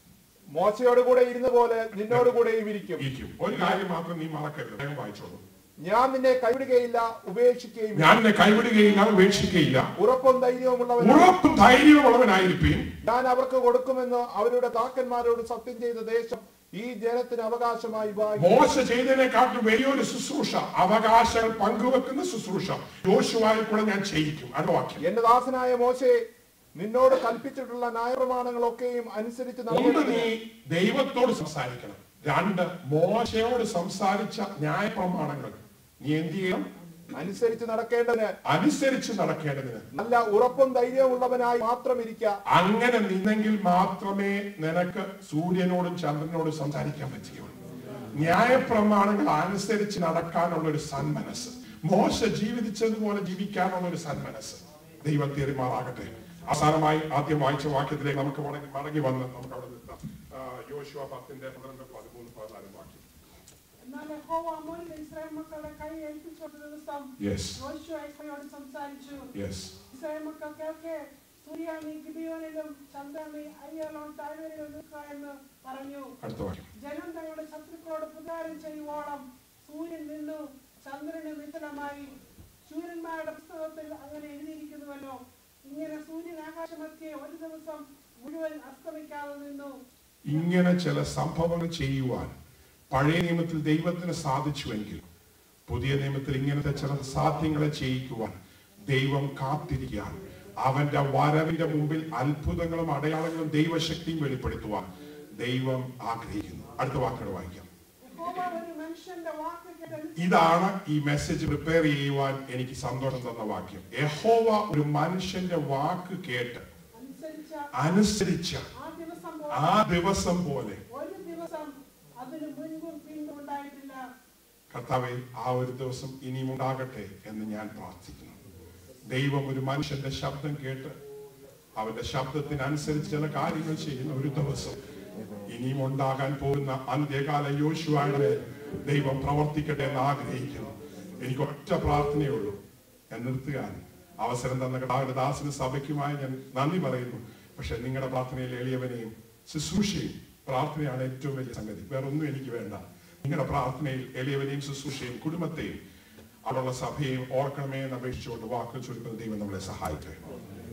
മോശയോട് കൂടെ ഇരുന്ന പോലെ നിന്നോട് കൂടെയും ഇരിക്കും ഇരിക്കും ഒരു കാര്യം മാത്രം നീ മറക്കരുത് വേഗം വായിച്ചോളൂ ഞാൻ നിന്നെ കൈവിടുകയില്ല ഉപേക്ഷിക്കുകയും ഞാൻ എന്നെ കൈവിടുകയില്ല ഉപേക്ഷിക്കുകയില്ല ഉറപ്പും ധൈര്യവുമുള്ളവൻ ഉറപ്പും ധൈര്യമുള്ളവനായിരിക്കും ഞാൻ അവർക്ക് കൊടുക്കുമെന്ന് അവരുടെ താക്കന്മാരോട് സത്യം ചെയ്ത ദേശം ഈ ജനത്തിന് അവകാശമായി വാങ്ങി മോശ ചെയ്തതിനെക്കാട്ടും വലിയൊരു ശുശ്രൂഷ അവകാശങ്ങൾ പങ്കുവെക്കുന്ന ശുശ്രൂഷ യോശുവായി കൂടെ ഞാൻ ചെയ്യിക്കും അടുത്ത വാക്യം എന്റെ ദാസനായ മോശയെ നിന്നോട് കൽപ്പിച്ചിട്ടുള്ള ന്യായപ്രമാണങ്ങളൊക്കെയും അനുസരിച്ച് ഒന്ന് നീ നടക്കേണ്ടതിന് ദൈവത്തോട് സംസാരിക്കണം രണ്ട് മോശയോട് സംസാരിച്ച ന്യായപ്രമാണങ്ങൾ നീ എന്ത് ചെയ്യണം അനുസരിച്ച് നടക്കേണ്ടതിന് അനുസരിച്ച് നടക്കേണ്ടതിന് നല്ല ഉറപ്പും ധൈര്യമുള്ളവനായി മാത്രം ഇരിക്ക അങ്ങനെ നിന്നെങ്കിൽ മാത്രമേ നിനക്ക് സൂര്യനോടും ചന്ദ്രനോടും സംസാരിക്കാൻ പറ്റുകയുള്ളൂ ന്യായപ്രമാണങ്ങൾ അനുസരിച്ച് നടക്കാനുള്ള ഒരു സന്മനസ് മോശ ജീവിച്ചതുപോലെ ജീവിക്കാനുള്ള ഒരു സന്മനസ് ദൈവം തീരുമാറാകട്ടെ അവസാനമായി ആദ്യം വായിച്ച വാക്യത്തിലേക്ക് നമുക്ക് മടങ്ങി മടങ്ങി വന്ന് നമുക്ക് അവിടെ നിർത്താം ആ, യോശുവ പത്തിന്റെ പന്ത്രണ്ട് പതിമൂന്ന് പതിനാല് വാക്യം എന്നാൽ യഹോവ അമോരിലെ ഇസ്രായേൽ മക്കളുടെ കൈ ഏൽപ്പിച്ച ഒരു ദിവസം യെസ് യോശുവ യഹോവയോട് സംസാരിച്ചു യെസ് ഇസ്രായേൽ മക്കൾ കേൾക്കെ സൂര്യാമി ഗിബിയോനിലും ചന്ദ്രാമി അയ്യലോൺ താഴ്വരയിലും നിൽക്കുക എന്ന് പറഞ്ഞു അടുത്ത വാക്യം ജനം തങ്ങളുടെ ശത്രുക്കളോട് പ്രതികാരം ചെയ്യുവോളം സൂര്യൻ നിന്നു ചന്ദ്രന് മിഥുനമായി ശൂരന്മാരുടെ പുസ്തകത്തിൽ അങ്ങനെ എഴുതിയിരിക്കുന്നുവല്ലോ ഇങ്ങനെ സൂര്യൻ ആകാശമധ്യേ ഒരു ദിവസം മുഴുവൻ അസ്തമിക്കാതെ നിന്നു ഇങ്ങനെ ചില സംഭവങ്ങൾ ചെയ്യുവാൻ പഴയ നിയമത്തിൽ ദൈവത്തിന് സാധിച്ചുവെങ്കിൽ പുതിയ നിയമത്തിൽ ഇങ്ങനത്തെ ചില സാധ്യങ്ങളെ ചെയ്യിക്കുവാൻ ദൈവം കാത്തിരിക്കുകയാണ് അവന്റെ വരവിന്റെ മുമ്പിൽ അത്ഭുതങ്ങളും അടയാളങ്ങളും ദൈവശക്തിയും വെളിപ്പെടുത്തുവാൻ ദൈവം ആഗ്രഹിക്കുന്നു അടുത്ത വാക്കുകൾ വായിക്കാം യഹോവ ഒരു മനുഷ്യന്റെ വാക്ക് കേട്ടനുസരിച്ച് ഇതാണ് ഈ മെസ്സേജ് പ്രിപ്പയർ ചെയ്യുവാൻ എനിക്ക് സന്തോഷം തന്ന വാക്യം യഹോവ ഒരു മനുഷ്യന്റെ വാക്ക് കേട്ട് അനുസരിച്ച അനുസരിച്ച ആ ദിവസം ആ പോലെ ദിവസം പോലെ ഒരു ദിവസം അതിന് മുൻപും പിൻപും ഉണ്ടായിട്ടില്ല കർത്താവെ ആ ഒരു ദിവസം ഇനിയും ഉണ്ടാകട്ടെ എന്ന് ഞാൻ പ്രാർത്ഥിക്കുന്നു ദൈവം ഒരു മനുഷ്യന്റെ ശബ്ദം കേട്ട് അവന്റെ ശബ്ദത്തിനനുസരിച്ച് ചില കാര്യങ്ങൾ ചെയ്യുന്ന ഒരു ദിവസം ഇനിയും ഉണ്ടാകാൻ പോകുന്ന അന്ത്യകാല യോശുവായുടെ ദൈവം പ്രവർത്തിക്കട്ടെ എന്ന് ആഗ്രഹിക്കുന്നു എനിക്ക് ഒറ്റ പ്രാർത്ഥനയേ ഉള്ളൂ ഞാൻ നിർത്തുകയാണ് അവസരം തന്ന കർത്താവിന്റെ ദാസന് സഭയ്ക്കുമായി ഞാൻ നന്ദി പറയുന്നു പക്ഷെ നിങ്ങളുടെ പ്രാർത്ഥനയിൽ എളിയവനെയും ശുശ്രൂഷയും പ്രാർത്ഥനയാണ് ഏറ്റവും വലിയ സംഗതി വേറൊന്നും എനിക്ക് വേണ്ട നിങ്ങളുടെ പ്രാർത്ഥനയിൽ എളിയവനെയും ശുശ്രൂഷയും കുടുംബത്തെയും അവിടെയുള്ള സഭയെയും ഓർക്കണമേ എന്ന് അപേക്ഷിച്ചുകൊണ്ട് വാക്കുകൾ ചുരുക്കുന്ന ദൈവം നമ്മളെ സഹായിക്കട്ടെ